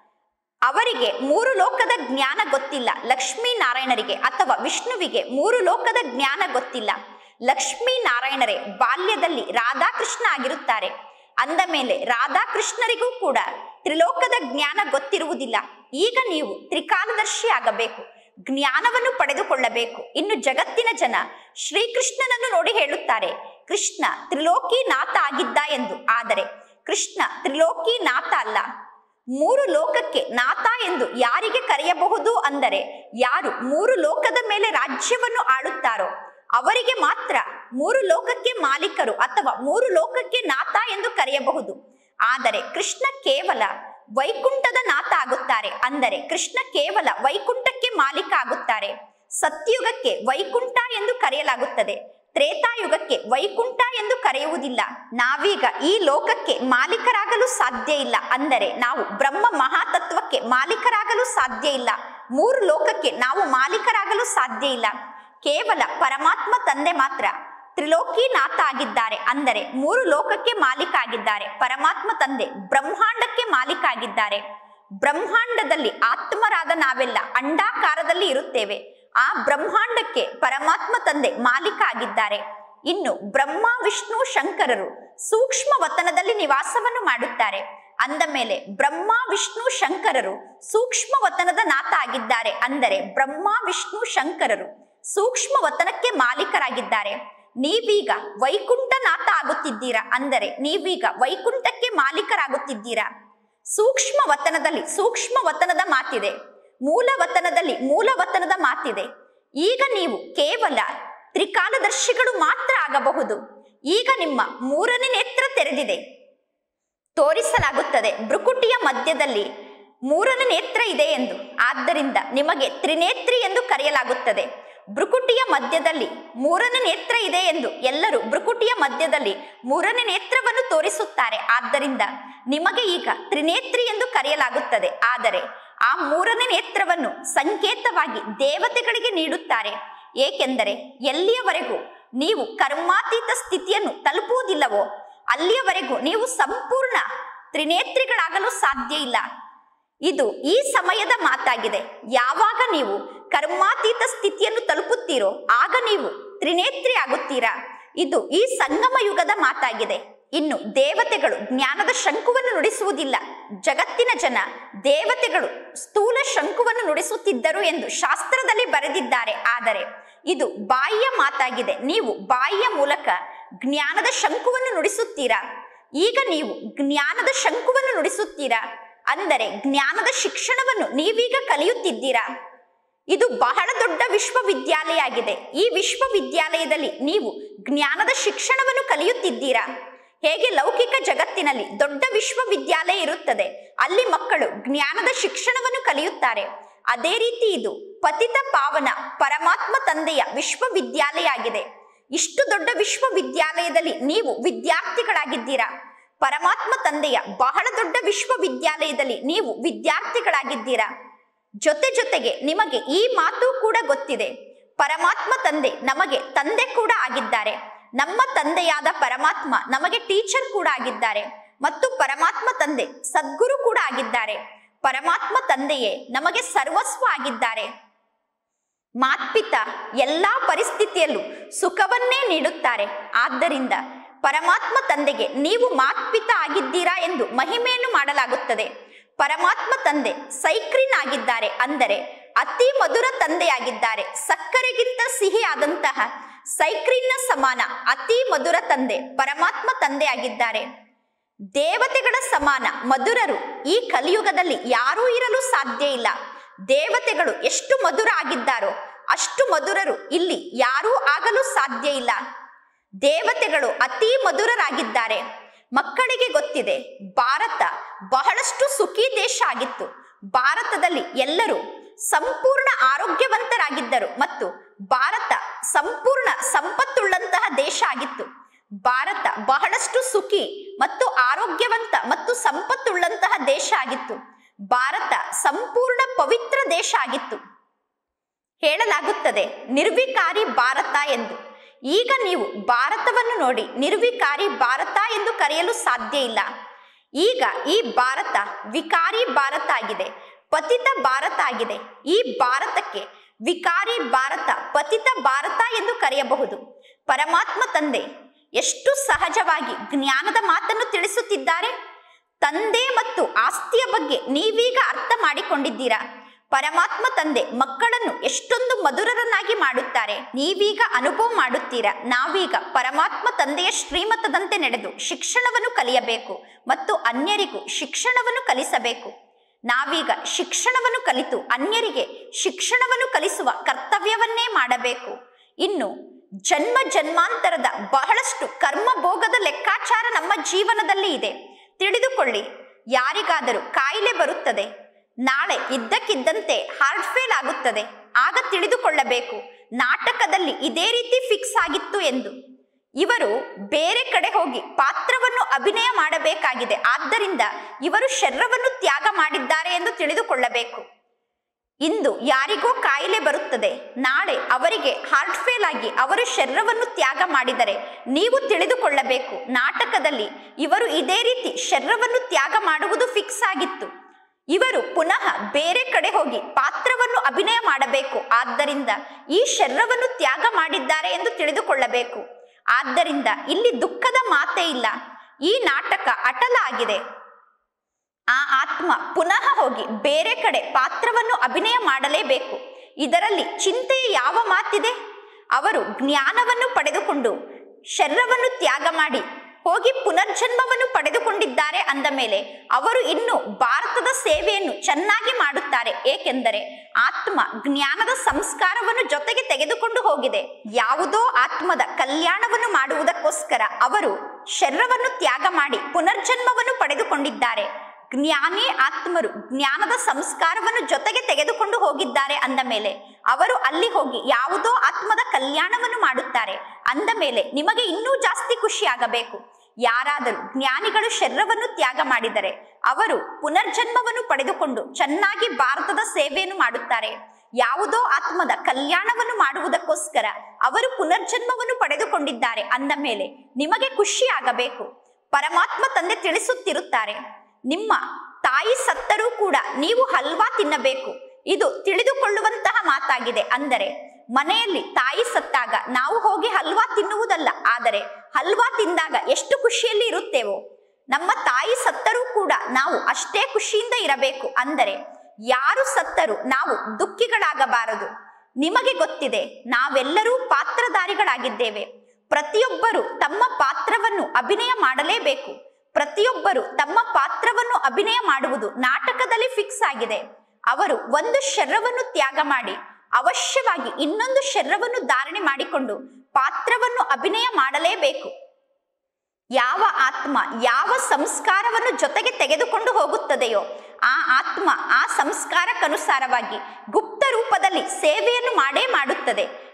ಅವರಿಗೆ ಮೂರು ಲೋಕದ ಜ್ಞಾನ ಗೊತ್ತಿಲ್ಲ ಲಕ್ಷ್ಮೀ ನಾರಾಯಣರಿಗೆ ಅಥವಾ ವಿಷ್ಣುವಿಗೆ ಮೂರು ಲೋಕದ ಜ್ಞಾನ ಗೊತ್ತಿಲ್ಲ ಲಕ್ಷ್ಮೀ ನಾರಾಯಣರೇ ಬಾಲ್ಯದಲ್ಲಿ ರಾಧಾಕೃಷ್ಣ ಆಗಿರುತ್ತಾರೆ ಅಂದ ಮೇಲೆ ರಾಧಾಕೃಷ್ಣರಿಗೂ ಕೂಡ ತ್ರಿಲೋಕದ ಜ್ಞಾನ ಗೊತ್ತಿರುವುದಿಲ್ಲ ಈಗ ನೀವು ತ್ರಿಕಾಲದರ್ಶಿ ಆಗಬೇಕು ಜ್ಞಾನವನ್ನು ಪಡೆದುಕೊಳ್ಳಬೇಕು ಇನ್ನು ಜಗತ್ತಿನ ಜನ ಶ್ರೀಕೃಷ್ಣನನ್ನು ನೋಡಿ ಹೇಳುತ್ತಾರೆ ಕೃಷ್ಣ ತ್ರಿಲೋಕಿನಾಥ ಆಗಿದ್ದ ಎಂದು ಆದರೆ ಕೃಷ್ಣ ತ್ರಿಲೋಕಿನಾಥ ಅಲ್ಲ ಮೂರು ಲೋಕಕ್ಕೆ ನಾಥ ಎಂದು ಯಾರಿಗೆ ಕರೆಯಬಹುದು ಅಂದರೆ ಯಾರು ಮೂರು ಲೋಕದ ಮೇಲೆ ರಾಜ್ಯವನ್ನು ಆಳುತ್ತಾರೋ ಅವರಿಗೆ ಮಾತ್ರ ಮೂರು ಲೋಕಕ್ಕೆ ಮಾಲೀಕರು ಅಥವಾ ಮೂರು ಲೋಕಕ್ಕೆ ನಾಥ ಎಂದು ಕರೆಯಬಹುದು ಆದರೆ ಕೃಷ್ಣ ಕೇವಲ ವೈಕುಂಠದ ನಾಥ ಆಗುತ್ತಾರೆ ಅಂದರೆ ಕೃಷ್ಣ ಕೇವಲ ವೈಕುಂಠಕ್ಕೆ ಮಾಲೀಕ ಆಗುತ್ತಾರೆ ಸತ್ಯುಗಕ್ಕೆ ವೈಕುಂಠ ಎಂದು ಕರೆಯಲಾಗುತ್ತದೆ ತ್ರೇತಾಯುಗಕ್ಕೆ ವೈಕುಂಠ ಎಂದು ಕರೆಯುವುದಿಲ್ಲ ನಾವೀಗ ಈ ಲೋಕಕ್ಕೆ ಮಾಲೀಕರಾಗಲು ಸಾಧ್ಯ ಇಲ್ಲ ಅಂದರೆ ನಾವು ಬ್ರಹ್ಮ ಮಹಾತತ್ವಕ್ಕೆ ಮಾಲೀಕರಾಗಲು ಸಾಧ್ಯ ಇಲ್ಲ ಮೂರು ಲೋಕಕ್ಕೆ ನಾವು ಮಾಲೀಕರಾಗಲು ಸಾಧ್ಯ ಇಲ್ಲ ಕೇವಲ ಪರಮಾತ್ಮ ತಂದೆ ಮಾತ್ರ ತ್ರಿಲೋಕಿನಾಥ ಆಗಿದ್ದಾರೆ ಅಂದರೆ ಮೂರು ಲೋಕಕ್ಕೆ ಮಾಲೀಕ ಆಗಿದ್ದಾರೆ ಪರಮಾತ್ಮ ತಂದೆ ಬ್ರಹ್ಮಾಂಡಕ್ಕೆ ಮಾಲೀಕ ಆಗಿದ್ದಾರೆ ಬ್ರಹ್ಮಾಂಡದಲ್ಲಿ ಆತ್ಮರಾದ ನಾವೆಲ್ಲ ಅಂಡಾಕಾರದಲ್ಲಿ ಇರುತ್ತೇವೆ ಆ ಬ್ರಹ್ಮಾಂಡಕ್ಕೆ ಪರಮಾತ್ಮ ತಂದೆ ಮಾಲೀಕ ಆಗಿದ್ದಾರೆ ಇನ್ನು ಬ್ರಹ್ಮ ವಿಷ್ಣು ಶಂಕರರು ಸೂಕ್ಷ್ಮ ವತನದಲ್ಲಿ ನಿವಾಸವನ್ನು ಮಾಡುತ್ತಾರೆ ಅಂದ ಮೇಲೆ ಬ್ರಹ್ಮ ವಿಷ್ಣು ಶಂಕರರು ಸೂಕ್ಷ್ಮ ವತನದ ನಾಥ ಆಗಿದ್ದಾರೆ ಅಂದರೆ ಬ್ರಹ್ಮ ವಿಷ್ಣು ಶಂಕರರು ಸೂಕ್ಷ್ಮ ವತನಕ್ಕೆ ಮಾಲೀಕರಾಗಿದ್ದಾರೆ ನೀವೀಗ ವೈಕುಂಠನಾಥ ಆಗುತ್ತಿದ್ದೀರಾ ಅಂದರೆ ನೀವೀಗ ವೈಕುಂಠಕ್ಕೆ ಮಾಲೀಕರಾಗುತ್ತಿದ್ದೀರಾ ಸೂಕ್ಷ್ಮ ವತನದಲ್ಲಿ ಸೂಕ್ಷ್ಮ ವತನದ ಮಾತಿದೆ ಮೂಲ ವತನದಲ್ಲಿ ಮೂಲ ವತನದ ಮಾತಿದೆ ಈಗ ನೀವು ಕೇವಲ ತ್ರಿಕಾಲದರ್ಶಿಗಳು ಮಾತ್ರ ಆಗಬಹುದು ಈಗ ನಿಮ್ಮ ಮೂರನೇ ನೇತ್ರ ತೆರೆದಿದೆ ತೋರಿಸಲಾಗುತ್ತದೆ ಭ್ರುಕುಟಿಯ ಮಧ್ಯದಲ್ಲಿ ಮೂರನೇ ನೇತ್ರ ಇದೆ ಎಂದು ಆದ್ದರಿಂದ ನಿಮಗೆ ತ್ರಿನೇತ್ರಿ ಎಂದು ಕರೆಯಲಾಗುತ್ತದೆ ಭ್ರುಕುಟಿಯ ಮಧ್ಯದಲ್ಲಿ ಮೂರನೇ ನೇತ್ರ ಇದೆ ಎಂದು ಎಲ್ಲರೂ ಭ್ರುಕುಟಿಯ ಮಧ್ಯದಲ್ಲಿ ಮೂರನೇ ನೇತ್ರವನ್ನು ತೋರಿಸುತ್ತಾರೆ ಆದ್ದರಿಂದ ನಿಮಗೆ ಈಗ ತ್ರಿನೇತ್ರಿ ಎಂದು ಕರೆಯಲಾಗುತ್ತದೆ ಆದರೆ ಆ ಮೂರನೇ ನೇತ್ರವನ್ನು ಸಂಕೇತವಾಗಿ ದೇವತೆಗಳಿಗೆ ನೀಡುತ್ತಾರೆ ಏಕೆಂದರೆ ಎಲ್ಲಿಯವರೆಗೂ ನೀವು ಕರ್ಮಾತೀತ ಸ್ಥಿತಿಯನ್ನು ತಲುಪುವುದಿಲ್ಲವೋ ಅಲ್ಲಿಯವರೆಗೂ ನೀವು ಸಂಪೂರ್ಣ ತ್ರಿನೇತ್ರಿಗಳಾಗಲು ಸಾಧ್ಯ ಇಲ್ಲ ಇದು ಈ ಸಮಯದ ಮಾತಾಗಿದೆ ಯಾವಾಗ ನೀವು ಕರ್ಮಾತೀತ ಸ್ಥಿತಿಯನ್ನು ತಲುಪುತ್ತೀರೋ ಆಗ ನೀವು ತ್ರಿನೇತ್ರಿ ಆಗುತ್ತೀರಾ ಇದು ಈ ಸಂಗಮ ಯುಗದ ಮಾತಾಗಿದೆ ಇನ್ನು ದೇವತೆಗಳು ಜ್ಞಾನದ ಶಂಕುವನ್ನು ನುಡಿಸುವುದಿಲ್ಲ ಜಗತ್ತಿನ ಜನ ದೇವತೆಗಳು ಸ್ಥೂಲ ಶಂಕುವನ್ನು ನುಡಿಸುತ್ತಿದ್ದರು ಎಂದು ಶಾಸ್ತ್ರದಲ್ಲಿ ಬರೆದಿದ್ದಾರೆ ಆದರೆ ಇದು ಬಾಯಿಯ ಮಾತಾಗಿದೆ ನೀವು ಬಾಯಿಯ ಮೂಲಕ ಜ್ಞಾನದ ಶಂಕುವನ್ನು ನುಡಿಸುತ್ತೀರಾ ಈಗ ನೀವು ಜ್ಞಾನದ ಶಂಕುವನ್ನು ನುಡಿಸುತ್ತೀರಾ ಅಂದರೆ ಜ್ಞಾನದ ಶಿಕ್ಷಣವನ್ನು ನೀವೀಗ ಕಲಿಯುತ್ತಿದ್ದೀರಾ ಇದು ಬಹಳ ದೊಡ್ಡ ವಿಶ್ವವಿದ್ಯಾಲಯ ಆಗಿದೆ ಈ ವಿಶ್ವವಿದ್ಯಾಲಯದಲ್ಲಿ ನೀವು ಜ್ಞಾನದ ಶಿಕ್ಷಣವನ್ನು ಕಲಿಯುತ್ತಿದ್ದೀರಾ ಹೇಗೆ ಲೌಕಿಕ ಜಗತ್ತಿನಲ್ಲಿ ದೊಡ್ಡ ವಿಶ್ವವಿದ್ಯಾಲಯ ಇರುತ್ತದೆ ಅಲ್ಲಿ ಮಕ್ಕಳು ಜ್ಞಾನದ ಶಿಕ್ಷಣವನ್ನು ಕಲಿಯುತ್ತಾರೆ ಅದೇ ರೀತಿ ಇದು ಪತಿತ ಪಾವನ ಪರಮಾತ್ಮ ತಂದೆಯ ವಿಶ್ವವಿದ್ಯಾಲಯ ಆಗಿದೆ ಇಷ್ಟು ದೊಡ್ಡ ವಿಶ್ವವಿದ್ಯಾಲಯದಲ್ಲಿ ನೀವು ವಿದ್ಯಾರ್ಥಿಗಳಾಗಿದ್ದೀರಾ ಪರಮಾತ್ಮ ತಂದೆಯ ಬಹಳ ದೊಡ್ಡ ವಿಶ್ವವಿದ್ಯಾಲಯದಲ್ಲಿ ನೀವು ವಿದ್ಯಾರ್ಥಿಗಳಾಗಿದ್ದೀರಾ ಜೊತೆ ಜೊತೆಗೆ ನಿಮಗೆ ಈ ಮಾತು ಕೂಡ ಗೊತ್ತಿದೆ ಪರಮಾತ್ಮ ತಂದೆ ನಮಗೆ ತಂದೆ ಕೂಡ ಆಗಿದ್ದಾರೆ ನಮ್ಮ ತಂದೆಯಾದ ಪರಮಾತ್ಮ ನಮಗೆ ಟೀಚರ್ ಕೂಡ ಆಗಿದ್ದಾರೆ ಮತ್ತು ಪರಮಾತ್ಮ ತಂದೆ ಸದ್ಗುರು ಕೂಡ ಆಗಿದ್ದಾರೆ ಪರಮಾತ್ಮ ತಂದೆಯೇ ನಮಗೆ ಸರ್ವಸ್ವ ಆಗಿದ್ದಾರೆ ಮಾತ್ಪಿತ ಎಲ್ಲಾ ಪರಿಸ್ಥಿತಿಯಲ್ಲೂ ಸುಖವನ್ನೇ ನೀಡುತ್ತಾರೆ ಆದ್ದರಿಂದ ಪರಮಾತ್ಮ ತಂದೆಗೆ ನೀವು ಮಾತ್ಪಿತ ಆಗಿದ್ದೀರಾ ಎಂದು ಮಹಿಮೆಯನ್ನು ಮಾಡಲಾಗುತ್ತದೆ ಪರಮಾತ್ಮ ತಂದೆ ಸೈಕ್ರಿನ್ ಆಗಿದ್ದಾರೆ ಅಂದರೆ ಅತಿ ಮಧುರ ತಂದೆಯಾಗಿದ್ದಾರೆ ಸಕ್ಕರೆಗಿಂತ ಸಿಹಿಯಾದಂತಹ ಸೈಕ್ರಿನ್ನ ಸಮಾನ ಅತಿ ಮಧುರ ತಂದೆ ಪರಮಾತ್ಮ ತಂದೆಯಾಗಿದ್ದಾರೆ ದೇವತೆಗಳ ಸಮಾನ ಮಧುರರು ಈ ಕಲಿಯುಗದಲ್ಲಿ ಯಾರೂ ಇರಲು ಸಾಧ್ಯ ಇಲ್ಲ ದೇವತೆಗಳು ಎಷ್ಟು ಮಧುರ ಆಗಿದ್ದಾರೋ ಅಷ್ಟು ಮಧುರರು ಇಲ್ಲಿ ಯಾರೂ ಆಗಲು ಸಾಧ್ಯ ಇಲ್ಲ ದೇವತೆಗಳು ಅತಿ ಮಧುರರಾಗಿದ್ದಾರೆ ಮಕ್ಕಳಿಗೆ ಗೊತ್ತಿದೆ ಭಾರತ ಬಹಳಷ್ಟು ಸುಖಿ ದೇಶ ಆಗಿತ್ತು ಭಾರತದಲ್ಲಿ ಎಲ್ಲರೂ ಸಂಪೂರ್ಣ ಆರೋಗ್ಯವಂತರಾಗಿದ್ದರು ಮತ್ತು ಭಾರತ ಸಂಪೂರ್ಣ ಸಂಪತ್ತುಳ್ಳಂತಹ ದೇಶ ಆಗಿತ್ತು ಭಾರತ ಬಹಳಷ್ಟು ಸುಖಿ ಮತ್ತು ಆರೋಗ್ಯವಂತ ಮತ್ತು ಸಂಪತ್ತುಳ್ಳಂತಹ ದೇಶ ಆಗಿತ್ತು ಭಾರತ ಸಂಪೂರ್ಣ ಪವಿತ್ರ ದೇಶ ಆಗಿತ್ತು ಹೇಳಲಾಗುತ್ತದೆ ನಿರ್ವಿಕಾರಿ ಭಾರತ ಎಂದು ಈಗ ನೀವು ಭಾರತವನ್ನು ನೋಡಿ ನಿರ್ವಿಕಾರಿ ಭಾರತ ಎಂದು ಕರೆಯಲು ಸಾಧ್ಯ ಇಲ್ಲ ಈಗ ಈ ಭಾರತ ವಿಕಾರಿ ಭಾರತ ಆಗಿದೆ ಪತಿತ ಭಾರತ ಆಗಿದೆ ಈ ಭಾರತಕ್ಕೆ ವಿಕಾರಿ ಭಾರತ ಪತಿತ ಭಾರತ ಎಂದು ಕರೆಯಬಹುದು ಪರಮಾತ್ಮ ತಂದೆ ಎಷ್ಟು ಸಹಜವಾಗಿ ಜ್ಞಾನದ ಮಾತನ್ನು ತಿಳಿಸುತ್ತಿದ್ದಾರೆ ತಂದೆ ಮತ್ತು ಆಸ್ತಿಯ ಬಗ್ಗೆ ನೀವೀಗ ಅರ್ಥ ಮಾಡಿಕೊಂಡಿದ್ದೀರಾ ಪರಮಾತ್ಮ ತಂದೆ ಮಕ್ಕಳನ್ನು ಎಷ್ಟೊಂದು ಮಧುರರನ್ನಾಗಿ ಮಾಡುತ್ತಾರೆ ನೀವೀಗ ಅನುಭವ ಮಾಡುತ್ತೀರಾ ನಾವೀಗ ಪರಮಾತ್ಮ ತಂದೆಯ ಶ್ರೀಮತದಂತೆ ನಡೆದು ಶಿಕ್ಷಣವನ್ನು ಕಲಿಯಬೇಕು ಮತ್ತು ಅನ್ಯರಿಗೂ ಶಿಕ್ಷಣವನ್ನು ಕಲಿಸಬೇಕು ನಾವೀಗ ಶಿಕ್ಷಣವನ್ನು ಕಲಿತು ಅನ್ಯರಿಗೆ ಶಿಕ್ಷಣವನ್ನು ಕಲಿಸುವ ಕರ್ತವ್ಯವನ್ನೇ ಮಾಡಬೇಕು ಇನ್ನು ಜನ್ಮ ಜನ್ಮಾಂತರದ ಬಹಳಷ್ಟು ಕರ್ಮ ಭೋಗದ ಲೆಕ್ಕಾಚಾರ ನಮ್ಮ ಜೀವನದಲ್ಲಿ ಇದೆ ತಿಳಿದುಕೊಳ್ಳಿ ಯಾರಿಗಾದರೂ ಕಾಯಿಲೆ ಬರುತ್ತದೆ ನಾಳೆ ಇದ್ದಕ್ಕಿದ್ದಂತೆ ಹಾರ್ಟ್ ಫೇಲ್ ಆಗುತ್ತದೆ ಆಗ ತಿಳಿದುಕೊಳ್ಳಬೇಕು ನಾಟಕದಲ್ಲಿ ಇದೇ ರೀತಿ ಫಿಕ್ಸ್ ಆಗಿತ್ತು ಎಂದು ಇವರು ಬೇರೆ ಕಡೆ ಹೋಗಿ ಪಾತ್ರವನ್ನು ಅಭಿನಯ ಮಾಡಬೇಕಾಗಿದೆ ಆದ್ದರಿಂದ ಇವರು ಶರೀರವನ್ನು ತ್ಯಾಗ ಮಾಡಿದ್ದಾರೆ ಎಂದು ತಿಳಿದುಕೊಳ್ಳಬೇಕು ಇಂದು ಯಾರಿಗೋ ಕಾಯಿಲೆ ಬರುತ್ತದೆ ನಾಳೆ ಅವರಿಗೆ ಹಾರ್ಟ್ ಫೇಲ್ ಆಗಿ ಅವರು ಶರೀರವನ್ನು ತ್ಯಾಗ ಮಾಡಿದರೆ ನೀವು ತಿಳಿದುಕೊಳ್ಳಬೇಕು ನಾಟಕದಲ್ಲಿ ಇವರು ಇದೇ ರೀತಿ ಶರೀರವನ್ನು ತ್ಯಾಗ ಮಾಡುವುದು ಫಿಕ್ಸ್ ಆಗಿತ್ತು ಇವರು ಪುನಃ ಬೇರೆ ಕಡೆ ಹೋಗಿ ಪಾತ್ರವನ್ನು ಅಭಿನಯ ಮಾಡಬೇಕು ಆದ್ದರಿಂದ ಈ ಶರೀರವನ್ನು ತ್ಯಾಗ ಮಾಡಿದ್ದಾರೆ ಎಂದು ತಿಳಿದುಕೊಳ್ಳಬೇಕು ಆದ್ದರಿಂದ ಇಲ್ಲಿ ದುಃಖದ ಮಾತೇ ಇಲ್ಲ ಈ ನಾಟಕ ಅಟಲ ಆಗಿದೆ ಆ ಆತ್ಮ ಪುನಃ ಹೋಗಿ ಬೇರೆ ಕಡೆ ಪಾತ್ರವನ್ನು ಅಭಿನಯ ಮಾಡಲೇಬೇಕು ಇದರಲ್ಲಿ ಚಿಂತೆಯ ಯಾವ ಮಾತಿದೆ ಅವರು ಜ್ಞಾನವನ್ನು ಪಡೆದುಕೊಂಡು ಶರೀರವನ್ನು ತ್ಯಾಗ ಮಾಡಿ ಹೋಗಿ ಪುನರ್ಜನ್ಮವನ್ನು ಪಡೆದುಕೊಂಡಿದ್ದಾರೆ ಅಂದ ಮೇಲೆ ಅವರು ಇನ್ನು ಭಾರತದ ಸೇವೆಯನ್ನು ಚೆನ್ನಾಗಿ ಮಾಡುತ್ತಾರೆ ಏಕೆಂದರೆ ಆತ್ಮ ಜ್ಞಾನದ ಸಂಸ್ಕಾರವನ್ನು ಜೊತೆಗೆ ತೆಗೆದುಕೊಂಡು ಹೋಗಿದೆ ಯಾವುದೋ ಆತ್ಮದ ಕಲ್ಯಾಣವನ್ನು ಮಾಡುವುದಕ್ಕೋಸ್ಕರ ಅವರು ಶರೀರವನ್ನು ತ್ಯಾಗ ಮಾಡಿ ಪುನರ್ಜನ್ಮವನ್ನು ಪಡೆದುಕೊಂಡಿದ್ದಾರೆ ಜ್ಞಾನಿ ಆತ್ಮರು ಜ್ಞಾನದ ಸಂಸ್ಕಾರವನ್ನು ಜೊತೆಗೆ ತೆಗೆದುಕೊಂಡು ಹೋಗಿದ್ದಾರೆ ಅಂದ ಮೇಲೆ ಅವರು ಅಲ್ಲಿ ಹೋಗಿ ಯಾವುದೋ ಆತ್ಮದ ಕಲ್ಯಾಣವನ್ನು ಮಾಡುತ್ತಾರೆ ಅಂದ ಮೇಲೆ ನಿಮಗೆ ಇನ್ನೂ ಜಾಸ್ತಿ ಖುಷಿ ಆಗಬೇಕು ಯಾರಾದರೂ ಜ್ಞಾನಿಗಳು ಶರೀರವನ್ನು ತ್ಯಾಗ ಮಾಡಿದರೆ ಅವರು ಪುನರ್ಜನ್ಮವನ್ನು ಪಡೆದುಕೊಂಡು ಚೆನ್ನಾಗಿ ಭಾರತದ ಸೇವೆಯನ್ನು ಮಾಡುತ್ತಾರೆ ಯಾವುದೋ ಆತ್ಮದ ಕಲ್ಯಾಣವನ್ನು ಮಾಡುವುದಕ್ಕೋಸ್ಕರ ಅವರು ಪುನರ್ಜನ್ಮವನ್ನು ಪಡೆದುಕೊಂಡಿದ್ದಾರೆ ಅಂದ ಮೇಲೆ ನಿಮಗೆ ಖುಷಿ ಆಗಬೇಕು ಪರಮಾತ್ಮ ತಂದೆ ತಿಳಿಸುತ್ತಿರುತ್ತಾರೆ ನಿಮ್ಮ ತಾಯಿ ಸತ್ತರೂ ಕೂಡ ನೀವು ಹಲ್ವಾ ತಿನ್ನಬೇಕು ಇದು ತಿಳಿದುಕೊಳ್ಳುವಂತಹ ಮಾತಾಗಿದೆ ಅಂದರೆ ಮನೆಯಲ್ಲಿ ತಾಯಿ ಸತ್ತಾಗ ನಾವು ಹೋಗಿ ಹಲ್ವಾ ತಿನ್ನುವುದಲ್ಲ ಆದರೆ ಹಲ್ವಾ ತಿಂದಾಗ ಎಷ್ಟು ಖುಷಿಯಲ್ಲಿ ಇರುತ್ತೇವೋ ನಮ್ಮ ತಾಯಿ ಸತ್ತರೂ ಕೂಡ ನಾವು ಅಷ್ಟೇ ಖುಷಿಯಿಂದ ಇರಬೇಕು ಅಂದರೆ ಯಾರು ಸತ್ತರೂ ನಾವು ದುಃಖಿಗಳಾಗಬಾರದು ನಿಮಗೆ ಗೊತ್ತಿದೆ ನಾವೆಲ್ಲರೂ ಪಾತ್ರಧಾರಿಗಳಾಗಿದ್ದೇವೆ ಪ್ರತಿಯೊಬ್ಬರು ತಮ್ಮ ಪಾತ್ರವನ್ನು ಅಭಿನಯ ಮಾಡಲೇಬೇಕು ಪ್ರತಿಯೊಬ್ಬರು ತಮ್ಮ ಪಾತ್ರವನ್ನು ಅಭಿನಯ ಮಾಡುವುದು ನಾಟಕದಲ್ಲಿ ಫಿಕ್ಸ್ ಆಗಿದೆ ಅವರು ಒಂದು ಶರೀರವನ್ನು ತ್ಯಾಗ ಮಾಡಿ ಅವಶ್ಯವಾಗಿ ಇನ್ನೊಂದು ಶರೀರವನ್ನು ಧಾರಣೆ ಮಾಡಿಕೊಂಡು ಪಾತ್ರವನ್ನು ಅಭಿನಯ ಮಾಡಲೇಬೇಕು ಯಾವ ಆತ್ಮ ಯಾವ ಸಂಸ್ಕಾರವನ್ನು ಜೊತೆಗೆ ತೆಗೆದುಕೊಂಡು ಹೋಗುತ್ತದೆಯೋ ಆ ಆತ್ಮ ಆ ಸಂಸ್ಕಾರಕ್ಕನುಸಾರವಾಗಿ ಗುಪ್ತ ರೂಪದಲ್ಲಿ ಸೇವೆಯನ್ನು ಮಾಡೇ ಮಾಡುತ್ತದೆ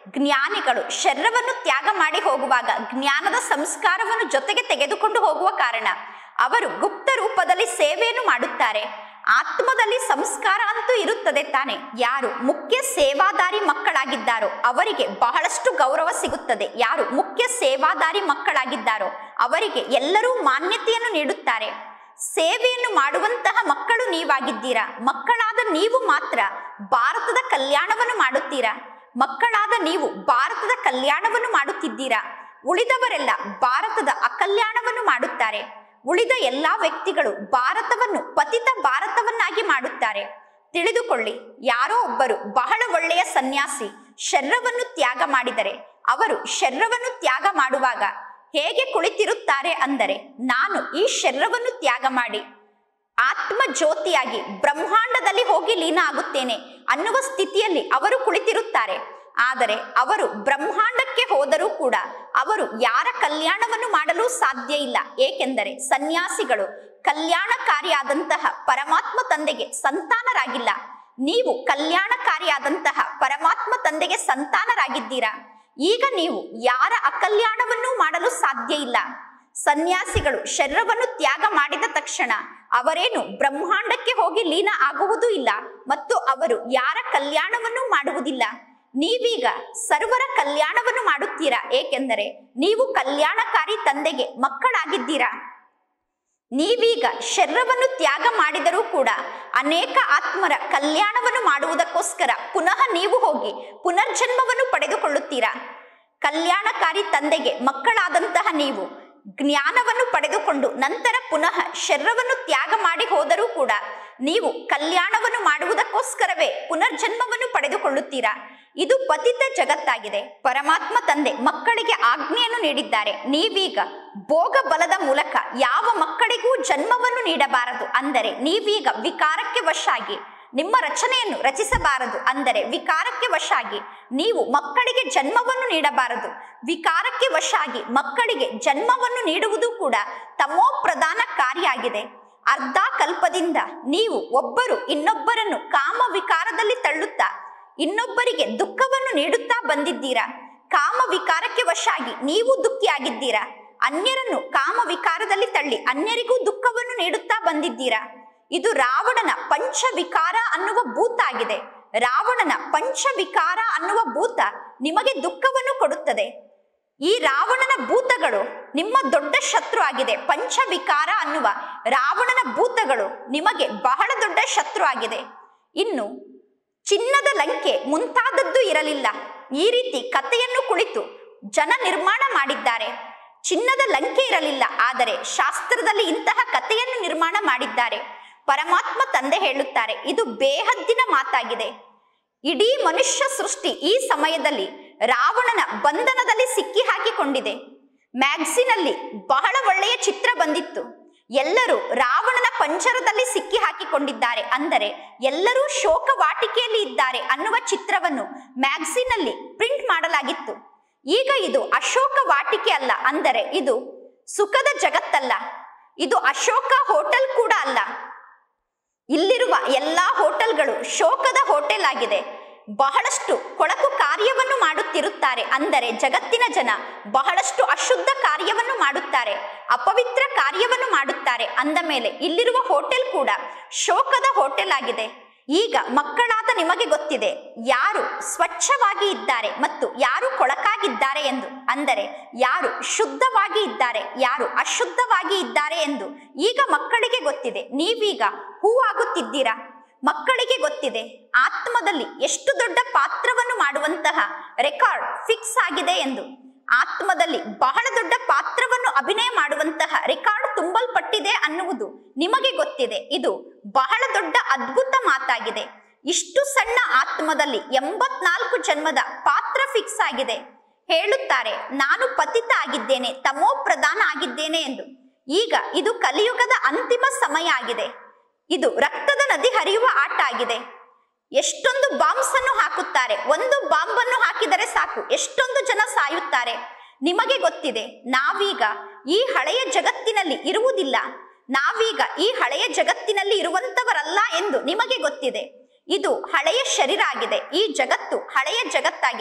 ಜ್ಞಾನಿಗಳು ಶರೀರವನ್ನು ತ್ಯಾಗ ಮಾಡಿ ಹೋಗುವಾಗ ಜ್ಞಾನದ ಸಂಸ್ಕಾರವನ್ನು ಜೊತೆಗೆ ತೆಗೆದುಕೊಂಡು ಹೋಗುವ ಕಾರಣ ಅವರು ಗುಪ್ತ ರೂಪದಲ್ಲಿ ಸೇವೆಯನ್ನು ಮಾಡುತ್ತಾರೆ ಆತ್ಮದಲ್ಲಿ ಸಂಸ್ಕಾರ ಅಂತೂ ಇರುತ್ತದೆ ತಾನೆ ಯಾರು ಮುಖ್ಯ ಸೇವಾದಾರಿ ಮಕ್ಕಳಾಗಿದ್ದಾರೋ ಅವರಿಗೆ ಬಹಳಷ್ಟು ಗೌರವ ಸಿಗುತ್ತದೆ ಯಾರು ಮುಖ್ಯ ಸೇವಾದಾರಿ ಮಕ್ಕಳಾಗಿದ್ದಾರೋ ಅವರಿಗೆ ಎಲ್ಲರೂ ಮಾನ್ಯತೆಯನ್ನು ನೀಡುತ್ತಾರೆ ಸೇವೆಯನ್ನು ಮಾಡುವಂತಹ ಮಕ್ಕಳು ನೀವಾಗಿದ್ದೀರಾ ಮಕ್ಕಳಾದ ನೀವು ಮಾತ್ರ ಭಾರತದ ಕಲ್ಯಾಣವನ್ನು ಮಾಡುತ್ತೀರಾ ಮಕ್ಕಳಾದ ನೀವು ಭಾರತದ ಕಲ್ಯಾಣವನ್ನು ಮಾಡುತ್ತಿದ್ದೀರಾ ಉಳಿದವರೆಲ್ಲ ಭಾರತದ ಅಕಲ್ಯಾಣವನ್ನು ಮಾಡುತ್ತಾರೆ ಉಳಿದ ಎಲ್ಲಾ ವ್ಯಕ್ತಿಗಳು ಭಾರತವನ್ನು ಪತಿತ ಭಾರತವನ್ನಾಗಿ ಮಾಡುತ್ತಾರೆ ತಿಳಿದುಕೊಳ್ಳಿ ಯಾರೋ ಒಬ್ಬರು ಬಹಳ ಒಳ್ಳೆಯ ಸನ್ಯಾಸಿ ಶರೀರವನ್ನು ತ್ಯಾಗ ಮಾಡಿದರೆ ಅವರು ಶರೀರವನ್ನು ತ್ಯಾಗ ಮಾಡುವಾಗ ಹೇಗೆ ಕುಳಿತಿರುತ್ತಾರೆ ಅಂದರೆ ನಾನು ಈ ಶರೀರವನ್ನು ತ್ಯಾಗ ಮಾಡಿ ಆತ್ಮ ಜ್ಯೋತಿಯಾಗಿ ಬ್ರಹ್ಮಾಂಡದಲ್ಲಿ ಹೋಗಿ ಲೀನ ಆಗುತ್ತೇನೆ ಅನ್ನುವ ಸ್ಥಿತಿಯಲ್ಲಿ ಅವರು ಕುಳಿತಿರುತ್ತಾರೆ ಆದರೆ ಅವರು ಬ್ರಹ್ಮಾಂಡಕ್ಕೆ ಹೋದರೂ ಕೂಡ ಅವರು ಯಾರ ಕಲ್ಯಾಣವನ್ನು ಮಾಡಲು ಸಾಧ್ಯ ಇಲ್ಲ ಏಕೆಂದರೆ ಸನ್ಯಾಸಿಗಳು ಕಲ್ಯಾಣಕಾರಿಯಾದಂತಹ ಪರಮಾತ್ಮ ತಂದೆಗೆ ಸಂತಾನರಾಗಿಲ್ಲ ನೀವು ಕಲ್ಯಾಣಕಾರಿಯಾದಂತಹ ಪರಮಾತ್ಮ ತಂದೆಗೆ ಸಂತಾನರಾಗಿದ್ದೀರಾ ಈಗ ನೀವು ಯಾರ ಅಕಲ್ಯಾಣವನ್ನು ಮಾಡಲು ಸಾಧ್ಯ ಇಲ್ಲ ಸನ್ಯಾಸಿಗಳು ಶರೀರವನ್ನು ತ್ಯಾಗ ಮಾಡಿದ ತಕ್ಷಣ ಅವರೇನು ಬ್ರಹ್ಮಾಂಡಕ್ಕೆ ಹೋಗಿ ಲೀನ ಆಗುವುದೂ ಇಲ್ಲ ಮತ್ತು ಅವರು ಯಾರ ಕಲ್ಯಾಣವನ್ನು ಮಾಡುವುದಿಲ್ಲ ನೀವೀಗ ಸರ್ವರ ಕಲ್ಯಾಣವನ್ನು ಮಾಡುತ್ತೀರಾ ಏಕೆಂದರೆ ನೀವು ಕಲ್ಯಾಣಕಾರಿ ತಂದೆಗೆ ಮಕ್ಕಳಾಗಿದ್ದೀರಾ ನೀವೀಗ ಶರೀರವನ್ನು ತ್ಯಾಗ ಮಾಡಿದರೂ ಕೂಡ ಅನೇಕ ಆತ್ಮರ ಕಲ್ಯಾಣವನ್ನು ಮಾಡುವುದಕ್ಕೋಸ್ಕರ ಪುನಃ ನೀವು ಹೋಗಿ ಪುನರ್ಜನ್ಮವನ್ನು ಪಡೆದುಕೊಳ್ಳುತ್ತೀರಾ ಕಲ್ಯಾಣಕಾರಿ ತಂದೆಗೆ ಮಕ್ಕಳಾದಂತಹ ನೀವು ಜ್ಞಾನವನ್ನು ಪಡೆದುಕೊಂಡು ನಂತರ ಪುನಃ ಶರೀರವನ್ನು ತ್ಯಾಗ ಮಾಡಿ ಹೋದರೂ ಕೂಡ ನೀವು ಕಲ್ಯಾಣವನ್ನು ಮಾಡುವುದಕ್ಕೋಸ್ಕರವೇ ಪುನರ್ಜನ್ಮವನ್ನು ಪಡೆದುಕೊಳ್ಳುತ್ತೀರಾ ಇದು ಪತಿತ ಜಗತ್ತಾಗಿದೆ ಪರಮಾತ್ಮ ತಂದೆ ಮಕ್ಕಳಿಗೆ ಆಜ್ಞೆಯನ್ನು ನೀಡಿದ್ದಾರೆ ನೀವೀಗ ಭೋಗ ಬಲದ ಮೂಲಕ ಯಾವ ಮಕ್ಕಳಿಗೂ ಜನ್ಮವನ್ನು ನೀಡಬಾರದು ಅಂದರೆ ನೀವೀಗ ವಿಕಾರಕ್ಕೆ ವಶಾಗಿ ನಿಮ್ಮ ರಚನೆಯನ್ನು ರಚಿಸಬಾರದು ಅಂದರೆ ವಿಕಾರಕ್ಕೆ ವಶಾಗಿ ನೀವು ಮಕ್ಕಳಿಗೆ ಜನ್ಮವನ್ನು ನೀಡಬಾರದು ವಿಕಾರಕ್ಕೆ ವಶಾಗಿ ಮಕ್ಕಳಿಗೆ ಜನ್ಮವನ್ನು ನೀಡುವುದು ಕೂಡ ತಮೋ ಪ್ರಧಾನ ಕಾರ್ಯಾಗಿದೆ ಅರ್ಧ ಕಲ್ಪದಿಂದ ನೀವು ಒಬ್ಬರು ಇನ್ನೊಬ್ಬರನ್ನು ಕಾಮ ವಿಕಾರದಲ್ಲಿ ತಳ್ಳುತ್ತಾ ಇನ್ನೊಬ್ಬರಿಗೆ ದುಃಖವನ್ನು ನೀಡುತ್ತಾ ಬಂದಿದ್ದೀರಾ ಕಾಮ ವಿಕಾರಕ್ಕೆ ವಶಾಗಿ ನೀವು ದುಃಖಿಯಾಗಿದ್ದೀರಾ ಅನ್ಯರನ್ನು ಕಾಮ ವಿಕಾರದಲ್ಲಿ ತಳ್ಳಿ ಅನ್ಯರಿಗೂ ದುಃಖವನ್ನು ನೀಡುತ್ತಾ ಬಂದಿದ್ದೀರಾ ಇದು ರಾವಣನ ಪಂಚವಿಕಾರ ಅನ್ನುವ ಭೂತ ಆಗಿದೆ ರಾವಣನ ಪಂಚವಿಕಾರ ಅನ್ನುವ ಭೂತ ನಿಮಗೆ ದುಃಖವನ್ನು ಕೊಡುತ್ತದೆ ಈ ರಾವಣನ ಭೂತಗಳು ನಿಮ್ಮ ದೊಡ್ಡ ಶತ್ರು ಆಗಿದೆ ಪಂಚವಿಕಾರ ಅನ್ನುವ ರಾವಣನ ಭೂತಗಳು ನಿಮಗೆ ಬಹಳ ದೊಡ್ಡ ಶತ್ರು ಆಗಿದೆ ಇನ್ನು ಚಿನ್ನದ ಲಂಕೆ ಮುಂತಾದದ್ದು ಇರಲಿಲ್ಲ ಈ ರೀತಿ ಕಥೆಯನ್ನು ಕುಳಿತು ಜನ ನಿರ್ಮಾಣ ಮಾಡಿದ್ದಾರೆ ಚಿನ್ನದ ಲಂಕೆ ಇರಲಿಲ್ಲ ಆದರೆ ಶಾಸ್ತ್ರದಲ್ಲಿ ಇಂತಹ ಕಥೆಯನ್ನು ನಿರ್ಮಾಣ ಮಾಡಿದ್ದಾರೆ ಪರಮಾತ್ಮ ತಂದೆ ಹೇಳುತ್ತಾರೆ ಇದು ಬೇಹದ್ದಿನ ಮಾತಾಗಿದೆ ಇಡೀ ಮನುಷ್ಯ ಸೃಷ್ಟಿ ಈ ಸಮಯದಲ್ಲಿ ರಾವಣನ ಬಂಧನದಲ್ಲಿ ಸಿಕ್ಕಿ ಹಾಕಿಕೊಂಡಿದೆ ಮ್ಯಾಗ್ಸಿನಲ್ಲಿ ಬಹಳ ಒಳ್ಳೆಯ ಚಿತ್ರ ಬಂದಿತ್ತು ಎಲ್ಲರೂ ರಾವಣನ ಪಂಜರದಲ್ಲಿ ಸಿಕ್ಕಿ ಹಾಕಿಕೊಂಡಿದ್ದಾರೆ ಅಂದರೆ ಎಲ್ಲರೂ ಶೋಕ ವಾಟಿಕೆಯಲ್ಲಿ ಇದ್ದಾರೆ ಅನ್ನುವ ಚಿತ್ರವನ್ನು ಮ್ಯಾಗ್ಸಿನಲ್ಲಿ ಪ್ರಿಂಟ್ ಮಾಡಲಾಗಿತ್ತು ಈಗ ಇದು ಅಶೋಕ ವಾಟಿಕೆ ಅಲ್ಲ ಅಂದರೆ ಇದು ಸುಖದ ಜಗತ್ತಲ್ಲ ಇದು ಅಶೋಕ ಹೋಟೆಲ್ ಕೂಡ ಅಲ್ಲ ಇಲ್ಲಿರುವ ಎಲ್ಲಾ ಹೋಟೆಲ್ಗಳು ಶೋಕದ ಹೋಟೆಲ್ ಆಗಿದೆ ಬಹಳಷ್ಟು ಕೊಳಕು ಕಾರ್ಯವನ್ನು ಮಾಡುತ್ತಿರುತ್ತಾರೆ ಅಂದರೆ ಜಗತ್ತಿನ ಜನ ಬಹಳಷ್ಟು ಅಶುದ್ಧ ಕಾರ್ಯವನ್ನು ಮಾಡುತ್ತಾರೆ ಅಪವಿತ್ರ ಕಾರ್ಯವನ್ನು ಮಾಡುತ್ತಾರೆ ಅಂದ ಮೇಲೆ ಇಲ್ಲಿರುವ ಹೋಟೆಲ್ ಕೂಡ ಶೋಕದ ಹೋಟೆಲ್ ಆಗಿದೆ ಈಗ ಮಕ್ಕಳಾದ ನಿಮಗೆ ಗೊತ್ತಿದೆ ಯಾರು ಸ್ವಚ್ಛವಾಗಿ ಇದ್ದಾರೆ ಮತ್ತು ಯಾರು ಕೊಳಕಾಗಿದ್ದಾರೆ ಎಂದು ಅಂದರೆ ಯಾರು ಶುದ್ಧವಾಗಿ ಇದ್ದಾರೆ ಯಾರು ಅಶುದ್ಧವಾಗಿ ಇದ್ದಾರೆ ಎಂದು ಈಗ ಮಕ್ಕಳಿಗೆ ಗೊತ್ತಿದೆ ನೀವೀಗ ಹೂವಾಗುತ್ತಿದ್ದೀರಾ ಮಕ್ಕಳಿಗೆ ಗೊತ್ತಿದೆ ಆತ್ಮದಲ್ಲಿ ಎಷ್ಟು ದೊಡ್ಡ ಪಾತ್ರವನ್ನು ಮಾಡುವಂತಹ ರೆಕಾರ್ಡ್ ಫಿಕ್ಸ್ ಆಗಿದೆ ಎಂದು ಆತ್ಮದಲ್ಲಿ ಬಹಳ ದೊಡ್ಡ ಪಾತ್ರವನ್ನು ಅಭಿನಯ ಮಾಡುವಂತಹ ರೆಕಾರ್ಡ್ ತುಂಬಲ್ಪಟ್ಟಿದೆ ಅನ್ನುವುದು ನಿಮಗೆ ಗೊತ್ತಿದೆ ಇದು ಬಹಳ ದೊಡ್ಡ ಅದ್ಭುತ ಮಾತಾಗಿದೆ ಇಷ್ಟು ಸಣ್ಣ ಆತ್ಮದಲ್ಲಿ ಎಂಬತ್ನಾಲ್ಕು ಜನ್ಮದ ಪಾತ್ರ ಫಿಕ್ಸ್ ಆಗಿದೆ ಹೇಳುತ್ತಾರೆ ನಾನು ಪತಿತ ಆಗಿದ್ದೇನೆ ತಮೋ ಪ್ರಧಾನ ಆಗಿದ್ದೇನೆ ಎಂದು ಈಗ ಇದು ಕಲಿಯುಗದ ಅಂತಿಮ ಸಮಯ ಆಗಿದೆ ಇದು ರಕ್ತದ ನದಿ ಹರಿಯುವ ಆಟ ಆಗಿದೆ ಎಷ್ಟೊಂದು ಬಾಂಬ್ಸ್ ಅನ್ನು ಹಾಕುತ್ತಾರೆ ಒಂದು ಬಾಂಬನ್ನು ಹಾಕಿದರೆ ಸಾಕು ಎಷ್ಟೊಂದು ಜನ ಸಾಯುತ್ತಾರೆ ನಿಮಗೆ ಗೊತ್ತಿದೆ ನಾವೀಗ ಈ ಹಳೆಯ ಜಗತ್ತಿನಲ್ಲಿ ಇರುವುದಿಲ್ಲ ನಾವೀಗ ಈ ಹಳೆಯ ಜಗತ್ತಿನಲ್ಲಿ ಇರುವಂತವರಲ್ಲ ಎಂದು ನಿಮಗೆ ಗೊತ್ತಿದೆ ಇದು ಹಳೆಯ ಶರೀರ ಆಗಿದೆ ಈ ಜಗತ್ತು ಹಳೆಯ ಜಗತ್ತಾಗಿದೆ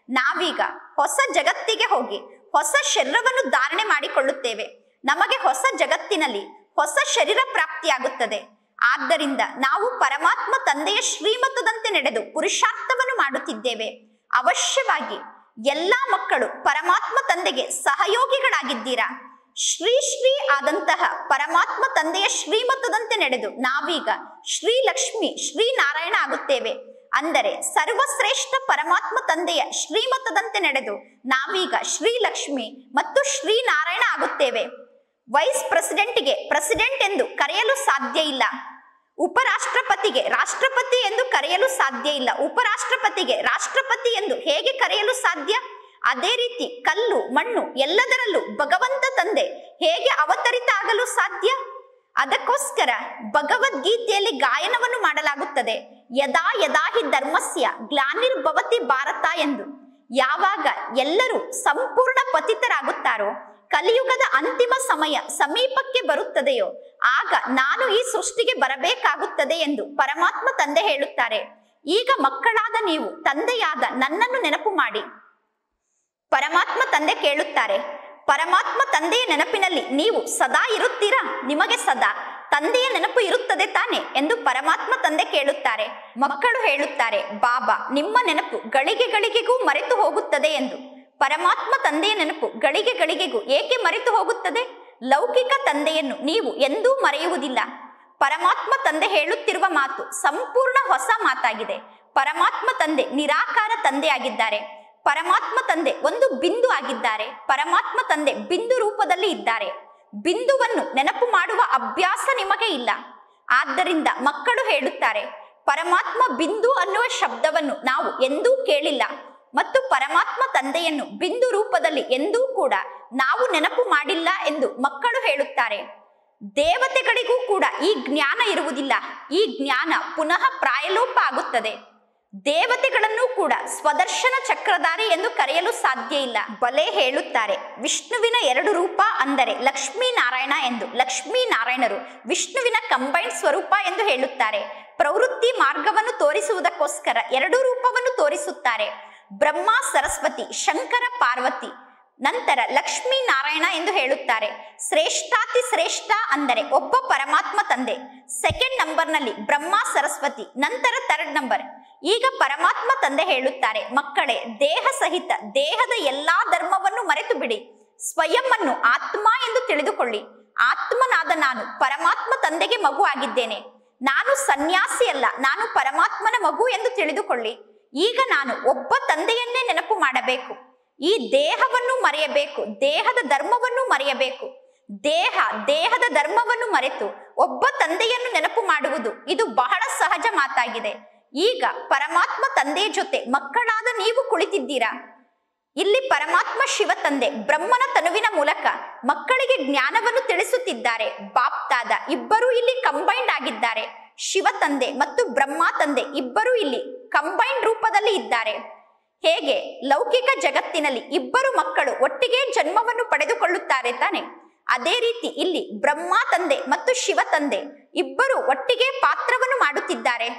ನಾವೀಗ ಹೊಸ ಜಗತ್ತಿಗೆ ಹೋಗಿ ಹೊಸ ಶರೀರವನ್ನು ಧಾರಣೆ ಮಾಡಿಕೊಳ್ಳುತ್ತೇವೆ ನಮಗೆ ಹೊಸ ಜಗತ್ತಿನಲ್ಲಿ ಹೊಸ ಶರೀರ ಪ್ರಾಪ್ತಿಯಾಗುತ್ತದೆ ಆದ್ದರಿಂದ ನಾವು ಪರಮಾತ್ಮ ತಂದೆಯ ಶ್ರೀಮತದಂತೆ ನಡೆದು ಪುರುಷಾರ್ಥವನ್ನು ಮಾಡುತ್ತಿದ್ದೇವೆ ಅವಶ್ಯವಾಗಿ ಎಲ್ಲಾ ಮಕ್ಕಳು ಪರಮಾತ್ಮ ತಂದೆಗೆ ಸಹಯೋಗಿಗಳಾಗಿದ್ದೀರಾ ಶ್ರೀ ಶ್ರೀ ಆದಂತಹ ಪರಮಾತ್ಮ ತಂದೆಯ ಶ್ರೀಮತದಂತೆ ನಡೆದು ನಾವೀಗ ಶ್ರೀ ಲಕ್ಷ್ಮಿ ಶ್ರೀ ನಾರಾಯಣ ಆಗುತ್ತೇವೆ ಅಂದರೆ ಸರ್ವಶ್ರೇಷ್ಠ ಪರಮಾತ್ಮ ತಂದೆಯ ಶ್ರೀಮತದಂತೆ ನಡೆದು ನಾವೀಗ ಶ್ರೀ ಲಕ್ಷ್ಮಿ ಮತ್ತು ಶ್ರೀ ನಾರಾಯಣ ಆಗುತ್ತೇವೆ ವೈಸ್ ಪ್ರೆಸಿಡೆಂಟ್ಗೆ ಪ್ರೆಸಿಡೆಂಟ್ ಎಂದು ಕರೆಯಲು ಸಾಧ್ಯ ಇಲ್ಲ ಉಪರಾಷ್ಟ್ರಪತಿಗೆ ರಾಷ್ಟ್ರಪತಿ ಎಂದು ಕರೆಯಲು ಸಾಧ್ಯ ಇಲ್ಲ ಉಪರಾಷ್ಟ್ರಪತಿಗೆ ರಾಷ್ಟ್ರಪತಿ ಎಂದು ಹೇಗೆ ಕರೆಯಲು ಸಾಧ್ಯ ಅದೇ ರೀತಿ ಕಲ್ಲು ಮಣ್ಣು ಎಲ್ಲದರಲ್ಲೂ ಭಗವಂತ ತಂದೆ ಹೇಗೆ ಅವತರಿತ ಆಗಲು ಸಾಧ್ಯ ಅದಕ್ಕೋಸ್ಕರ ಭಗವದ್ಗೀತೆಯಲ್ಲಿ ಗಾಯನವನ್ನು ಮಾಡಲಾಗುತ್ತದೆ ಯದಾ ಯದಾ ಹಿ ಧರ್ಮಸ್ಯ ಗ್ಲಾನಿರ್ಭವತಿ ಭಾರತ ಎಂದು ಯಾವಾಗ ಎಲ್ಲರೂ ಸಂಪೂರ್ಣ ಪತಿತರಾಗುತ್ತಾರೋ ಕಲಿಯುಗದ ಅಂತಿಮ ಸಮಯ ಸಮೀಪಕ್ಕೆ ಬರುತ್ತದೆಯೋ ಆಗ ನಾನು ಈ ಸೃಷ್ಟಿಗೆ ಬರಬೇಕಾಗುತ್ತದೆ ಎಂದು ಪರಮಾತ್ಮ ತಂದೆ ಹೇಳುತ್ತಾರೆ ಈಗ ಮಕ್ಕಳಾದ ನೀವು ತಂದೆಯಾದ ನನ್ನನ್ನು ನೆನಪು ಮಾಡಿ ಪರಮಾತ್ಮ ತಂದೆ ಕೇಳುತ್ತಾರೆ ಪರಮಾತ್ಮ ತಂದೆಯ ನೆನಪಿನಲ್ಲಿ ನೀವು ಸದಾ ಇರುತ್ತೀರಾ ನಿಮಗೆ ಸದಾ ತಂದೆಯ ನೆನಪು ಇರುತ್ತದೆ ತಾನೆ ಎಂದು ಪರಮಾತ್ಮ ತಂದೆ ಕೇಳುತ್ತಾರೆ ಮಕ್ಕಳು ಹೇಳುತ್ತಾರೆ ಬಾಬಾ ನಿಮ್ಮ ನೆನಪು ಗಳಿಗೆ ಗಳಿಗೆಗೂ ಮರೆತು ಹೋಗುತ್ತದೆ ಎಂದು ಪರಮಾತ್ಮ ತಂದೆಯ ನೆನಪು ಗಳಿಗೆ ಗಳಿಗೆಗೂ ಏಕೆ ಮರೆತು ಹೋಗುತ್ತದೆ ಲೌಕಿಕ ತಂದೆಯನ್ನು ನೀವು ಎಂದೂ ಮರೆಯುವುದಿಲ್ಲ ಪರಮಾತ್ಮ ತಂದೆ ಹೇಳುತ್ತಿರುವ ಮಾತು ಸಂಪೂರ್ಣ ಹೊಸ ಮಾತಾಗಿದೆ ಪರಮಾತ್ಮ ತಂದೆ ನಿರಾಕಾರ ತಂದೆಯಾಗಿದ್ದಾರೆ ಪರಮಾತ್ಮ ತಂದೆ ಒಂದು ಬಿಂದು ಆಗಿದ್ದಾರೆ ಪರಮಾತ್ಮ ತಂದೆ ಬಿಂದು ರೂಪದಲ್ಲಿ ಇದ್ದಾರೆ ಬಿಂದುವನ್ನು ನೆನಪು ಮಾಡುವ ಅಭ್ಯಾಸ ನಿಮಗೆ ಇಲ್ಲ ಆದ್ದರಿಂದ ಮಕ್ಕಳು ಹೇಳುತ್ತಾರೆ ಪರಮಾತ್ಮ ಬಿಂದು ಅನ್ನುವ ಶಬ್ದವನ್ನು ನಾವು ಎಂದೂ ಕೇಳಿಲ್ಲ ಮತ್ತು ಪರಮಾತ್ಮ ತಂದೆಯನ್ನು ಬಿಂದು ರೂಪದಲ್ಲಿ ಎಂದೂ ಕೂಡ ನಾವು ನೆನಪು ಮಾಡಿಲ್ಲ ಎಂದು ಮಕ್ಕಳು ಹೇಳುತ್ತಾರೆ ದೇವತೆಗಳಿಗೂ ಕೂಡ ಈ ಜ್ಞಾನ ಇರುವುದಿಲ್ಲ ಈ ಜ್ಞಾನ ಪುನಃ ಪ್ರಾಯಲೋಪ ಆಗುತ್ತದೆ ದೇವತೆಗಳನ್ನು ಕೂಡ ಸ್ವದರ್ಶನ ಚಕ್ರಧಾರಿ ಎಂದು ಕರೆಯಲು ಸಾಧ್ಯ ಇಲ್ಲ ಬಲೆ ಹೇಳುತ್ತಾರೆ ವಿಷ್ಣುವಿನ ಎರಡು ರೂಪ ಅಂದರೆ ಲಕ್ಷ್ಮೀ ನಾರಾಯಣ ಎಂದು ಲಕ್ಷ್ಮೀ ನಾರಾಯಣರು ವಿಷ್ಣುವಿನ ಕಂಬೈನ್ ಸ್ವರೂಪ ಎಂದು ಹೇಳುತ್ತಾರೆ ಪ್ರವೃತ್ತಿ ಮಾರ್ಗವನ್ನು ತೋರಿಸುವುದಕ್ಕೋಸ್ಕರ ಎರಡು ರೂಪವನ್ನು ತೋರಿಸುತ್ತಾರೆ ಬ್ರಹ್ಮ ಸರಸ್ವತಿ ಶಂಕರ ಪಾರ್ವತಿ ನಂತರ ಲಕ್ಷ್ಮೀ ನಾರಾಯಣ ಎಂದು ಹೇಳುತ್ತಾರೆ ಶ್ರೇಷ್ಠಾತಿ ಶ್ರೇಷ್ಠ ಅಂದರೆ ಒಬ್ಬ ಪರಮಾತ್ಮ ತಂದೆ ಸೆಕೆಂಡ್ ನಂಬರ್ನಲ್ಲಿ ಬ್ರಹ್ಮ ಸರಸ್ವತಿ ನಂತರ ಥರ್ಡ್ ನಂಬರ್ ಈಗ ಪರಮಾತ್ಮ ತಂದೆ ಹೇಳುತ್ತಾರೆ ಮಕ್ಕಳೇ ದೇಹ ಸಹಿತ ದೇಹದ ಎಲ್ಲಾ ಧರ್ಮವನ್ನು ಮರೆತು ಬಿಡಿ ಸ್ವಯಂ ಅನ್ನು ಆತ್ಮ ಎಂದು ತಿಳಿದುಕೊಳ್ಳಿ ಆತ್ಮನಾದ ನಾನು ಪರಮಾತ್ಮ ತಂದೆಗೆ ಮಗು ಆಗಿದ್ದೇನೆ ನಾನು ಸನ್ಯಾಸಿ ಅಲ್ಲ ನಾನು ಪರಮಾತ್ಮನ ಮಗು ಎಂದು ತಿಳಿದುಕೊಳ್ಳಿ ಈಗ ನಾನು ಒಬ್ಬ ತಂದೆಯನ್ನೇ ನೆನಪು ಮಾಡಬೇಕು ಈ ದೇಹವನ್ನು ಮರೆಯಬೇಕು ದೇಹದ ಧರ್ಮವನ್ನು ಮರೆಯಬೇಕು ದೇಹ ದೇಹದ ಧರ್ಮವನ್ನು ಮರೆತು ಒಬ್ಬ ತಂದೆಯನ್ನು ನೆನಪು ಮಾಡುವುದು ಇದು ಬಹಳ ಸಹಜ ಮಾತಾಗಿದೆ ಈಗ ಪರಮಾತ್ಮ ತಂದೆಯ ಜೊತೆ ಮಕ್ಕಳಾದ ನೀವು ಕುಳಿತಿದ್ದೀರಾ ಇಲ್ಲಿ ಪರಮಾತ್ಮ ಶಿವ ತಂದೆ ಬ್ರಹ್ಮನ ತನುವಿನ ಮೂಲಕ ಮಕ್ಕಳಿಗೆ ಜ್ಞಾನವನ್ನು ತಿಳಿಸುತ್ತಿದ್ದಾರೆ ಬಾಪ್ತಾದ ಇಬ್ಬರೂ ಇಲ್ಲಿ ಕಂಬೈಂಡ್ ಆಗಿದ್ದಾರೆ ಶಿವ ತಂದೆ ಮತ್ತು ಬ್ರಹ್ಮ ತಂದೆ ಇಬ್ಬರೂ ಇಲ್ಲಿ ಕಂಬೈಂಡ್ ರೂಪದಲ್ಲಿ ಇದ್ದಾರೆ ಹೇಗೆ ಲೌಕಿಕ ಜಗತ್ತಿನಲ್ಲಿ ಇಬ್ಬರು ಮಕ್ಕಳು ಒಟ್ಟಿಗೆ ಜನ್ಮವನ್ನು ಪಡೆದುಕೊಳ್ಳುತ್ತಾರೆ ತಾನೆ ಅದೇ ರೀತಿ ಇಲ್ಲಿ ಬ್ರಹ್ಮ ತಂದೆ ಮತ್ತು ಶಿವ ತಂದೆ ಇಬ್ಬರು ಒಟ್ಟಿಗೆ ಪಾತ್ರವನ್ನು ಮಾಡುತ್ತಿದ್ದಾರೆ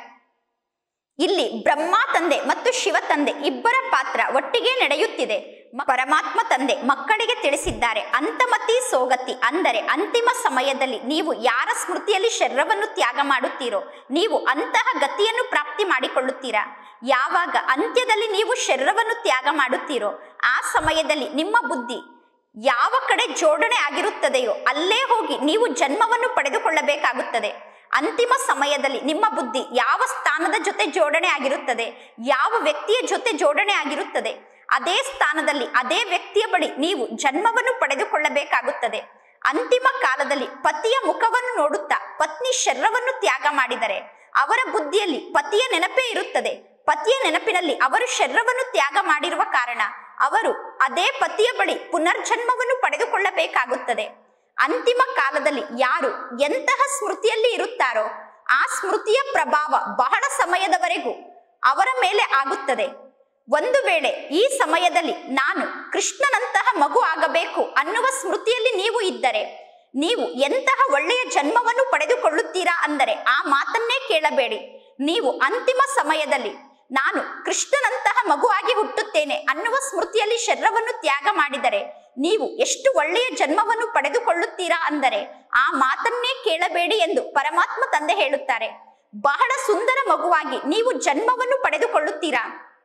ಇಲ್ಲಿ ಬ್ರಹ್ಮ ತಂದೆ ಮತ್ತು ಶಿವ ತಂದೆ ಇಬ್ಬರ ಪಾತ್ರ ಒಟ್ಟಿಗೆ ನಡೆಯುತ್ತಿದೆ ಮ- ಪರಮಾತ್ಮ ತಂದೆ ಮಕ್ಕಳಿಗೆ ತಿಳಿಸಿದ್ದಾರೆ ಅಂತಮತಿ ಸೋಗತಿ ಅಂದರೆ ಅಂತಿಮ ಸಮಯದಲ್ಲಿ ನೀವು ಯಾರ ಸ್ಮೃತಿಯಲ್ಲಿ ಶರೀರವನ್ನು ತ್ಯಾಗ ಮಾಡುತ್ತೀರೋ ನೀವು ಅಂತಹ ಗತಿಯನ್ನು ಪ್ರಾಪ್ತಿ ಮಾಡಿಕೊಳ್ಳುತ್ತೀರಾ ಯಾವಾಗ ಅಂತ್ಯದಲ್ಲಿ ನೀವು ಶರೀರವನ್ನು ತ್ಯಾಗ ಮಾಡುತ್ತೀರೋ ಆ ಸಮಯದಲ್ಲಿ ನಿಮ್ಮ ಬುದ್ಧಿ ಯಾವ ಕಡೆ ಜೋಡಣೆ ಆಗಿರುತ್ತದೆಯೋ ಅಲ್ಲೇ ಹೋಗಿ ನೀವು ಜನ್ಮವನ್ನು ಪಡೆದುಕೊಳ್ಳಬೇಕಾಗುತ್ತದೆ ಅಂತಿಮ ಸಮಯದಲ್ಲಿ ನಿಮ್ಮ ಬುದ್ಧಿ ಯಾವ ಸ್ಥಾನದ ಜೊತೆ ಜೋಡಣೆ ಆಗಿರುತ್ತದೆ ಯಾವ ವ್ಯಕ್ತಿಯ ಜೊತೆ ಜೋಡಣೆ ಆಗಿರುತ್ತದೆ ಅದೇ ಸ್ಥಾನದಲ್ಲಿ ಅದೇ ವ್ಯಕ್ತಿಯ ಬಳಿ ನೀವು ಜನ್ಮವನ್ನು ಪಡೆದುಕೊಳ್ಳಬೇಕಾಗುತ್ತದೆ ಅಂತಿಮ ಕಾಲದಲ್ಲಿ ಪತಿಯ ಮುಖವನ್ನು ನೋಡುತ್ತಾ ಪತ್ನಿ ಶರೀರವನ್ನು ತ್ಯಾಗ ಮಾಡಿದರೆ ಅವರ ಬುದ್ಧಿಯಲ್ಲಿ ಪತಿಯ ನೆನಪೇ ಇರುತ್ತದೆ ಪತಿಯ ನೆನಪಿನಲ್ಲಿ ಅವರು ಶರೀರವನ್ನು ತ್ಯಾಗ ಮಾಡಿರುವ ಕಾರಣ ಅವರು ಅದೇ ಪತಿಯ ಬಳಿ ಪುನರ್ಜನ್ಮವನ್ನು ಪಡೆದುಕೊಳ್ಳಬೇಕಾಗುತ್ತದೆ ಅಂತಿಮ ಕಾಲದಲ್ಲಿ ಯಾರು ಎಂತಹ ಸ್ಮೃತಿಯಲ್ಲಿ ಇರುತ್ತಾರೋ ಆ ಸ್ಮೃತಿಯ ಪ್ರಭಾವ ಬಹಳ ಸಮಯದವರೆಗೂ ಅವರ ಮೇಲೆ ಆಗುತ್ತದೆ ಒಂದು ವೇಳೆ ಈ ಸಮಯದಲ್ಲಿ ನಾನು ಕೃಷ್ಣನಂತಹ ಮಗು ಆಗಬೇಕು ಅನ್ನುವ ಸ್ಮೃತಿಯಲ್ಲಿ ನೀವು ಇದ್ದರೆ ನೀವು ಎಂತಹ ಒಳ್ಳೆಯ ಜನ್ಮವನ್ನು ಪಡೆದುಕೊಳ್ಳುತ್ತೀರಾ ಅಂದರೆ ಆ ಮಾತನ್ನೇ ಕೇಳಬೇಡಿ ನೀವು ಅಂತಿಮ ಸಮಯದಲ್ಲಿ ನಾನು ಕೃಷ್ಣನಂತಹ ಮಗುವಾಗಿ ಹುಟ್ಟುತ್ತೇನೆ ಅನ್ನುವ ಸ್ಮೃತಿಯಲ್ಲಿ ಶರೀರವನ್ನು ತ್ಯಾಗ ಮಾಡಿದರೆ ನೀವು ಎಷ್ಟು ಒಳ್ಳೆಯ ಜನ್ಮವನ್ನು ಪಡೆದುಕೊಳ್ಳುತ್ತೀರಾ ಅಂದರೆ ಆ ಮಾತನ್ನೇ ಕೇಳಬೇಡಿ ಎಂದು ಪರಮಾತ್ಮ ತಂದೆ ಹೇಳುತ್ತಾರೆ ಬಹಳ ಸುಂದರ ಮಗುವಾಗಿ ನೀವು ಜನ್ಮವನ್ನು ಪಡೆದುಕೊಳ್ಳುತ್ತೀರಾ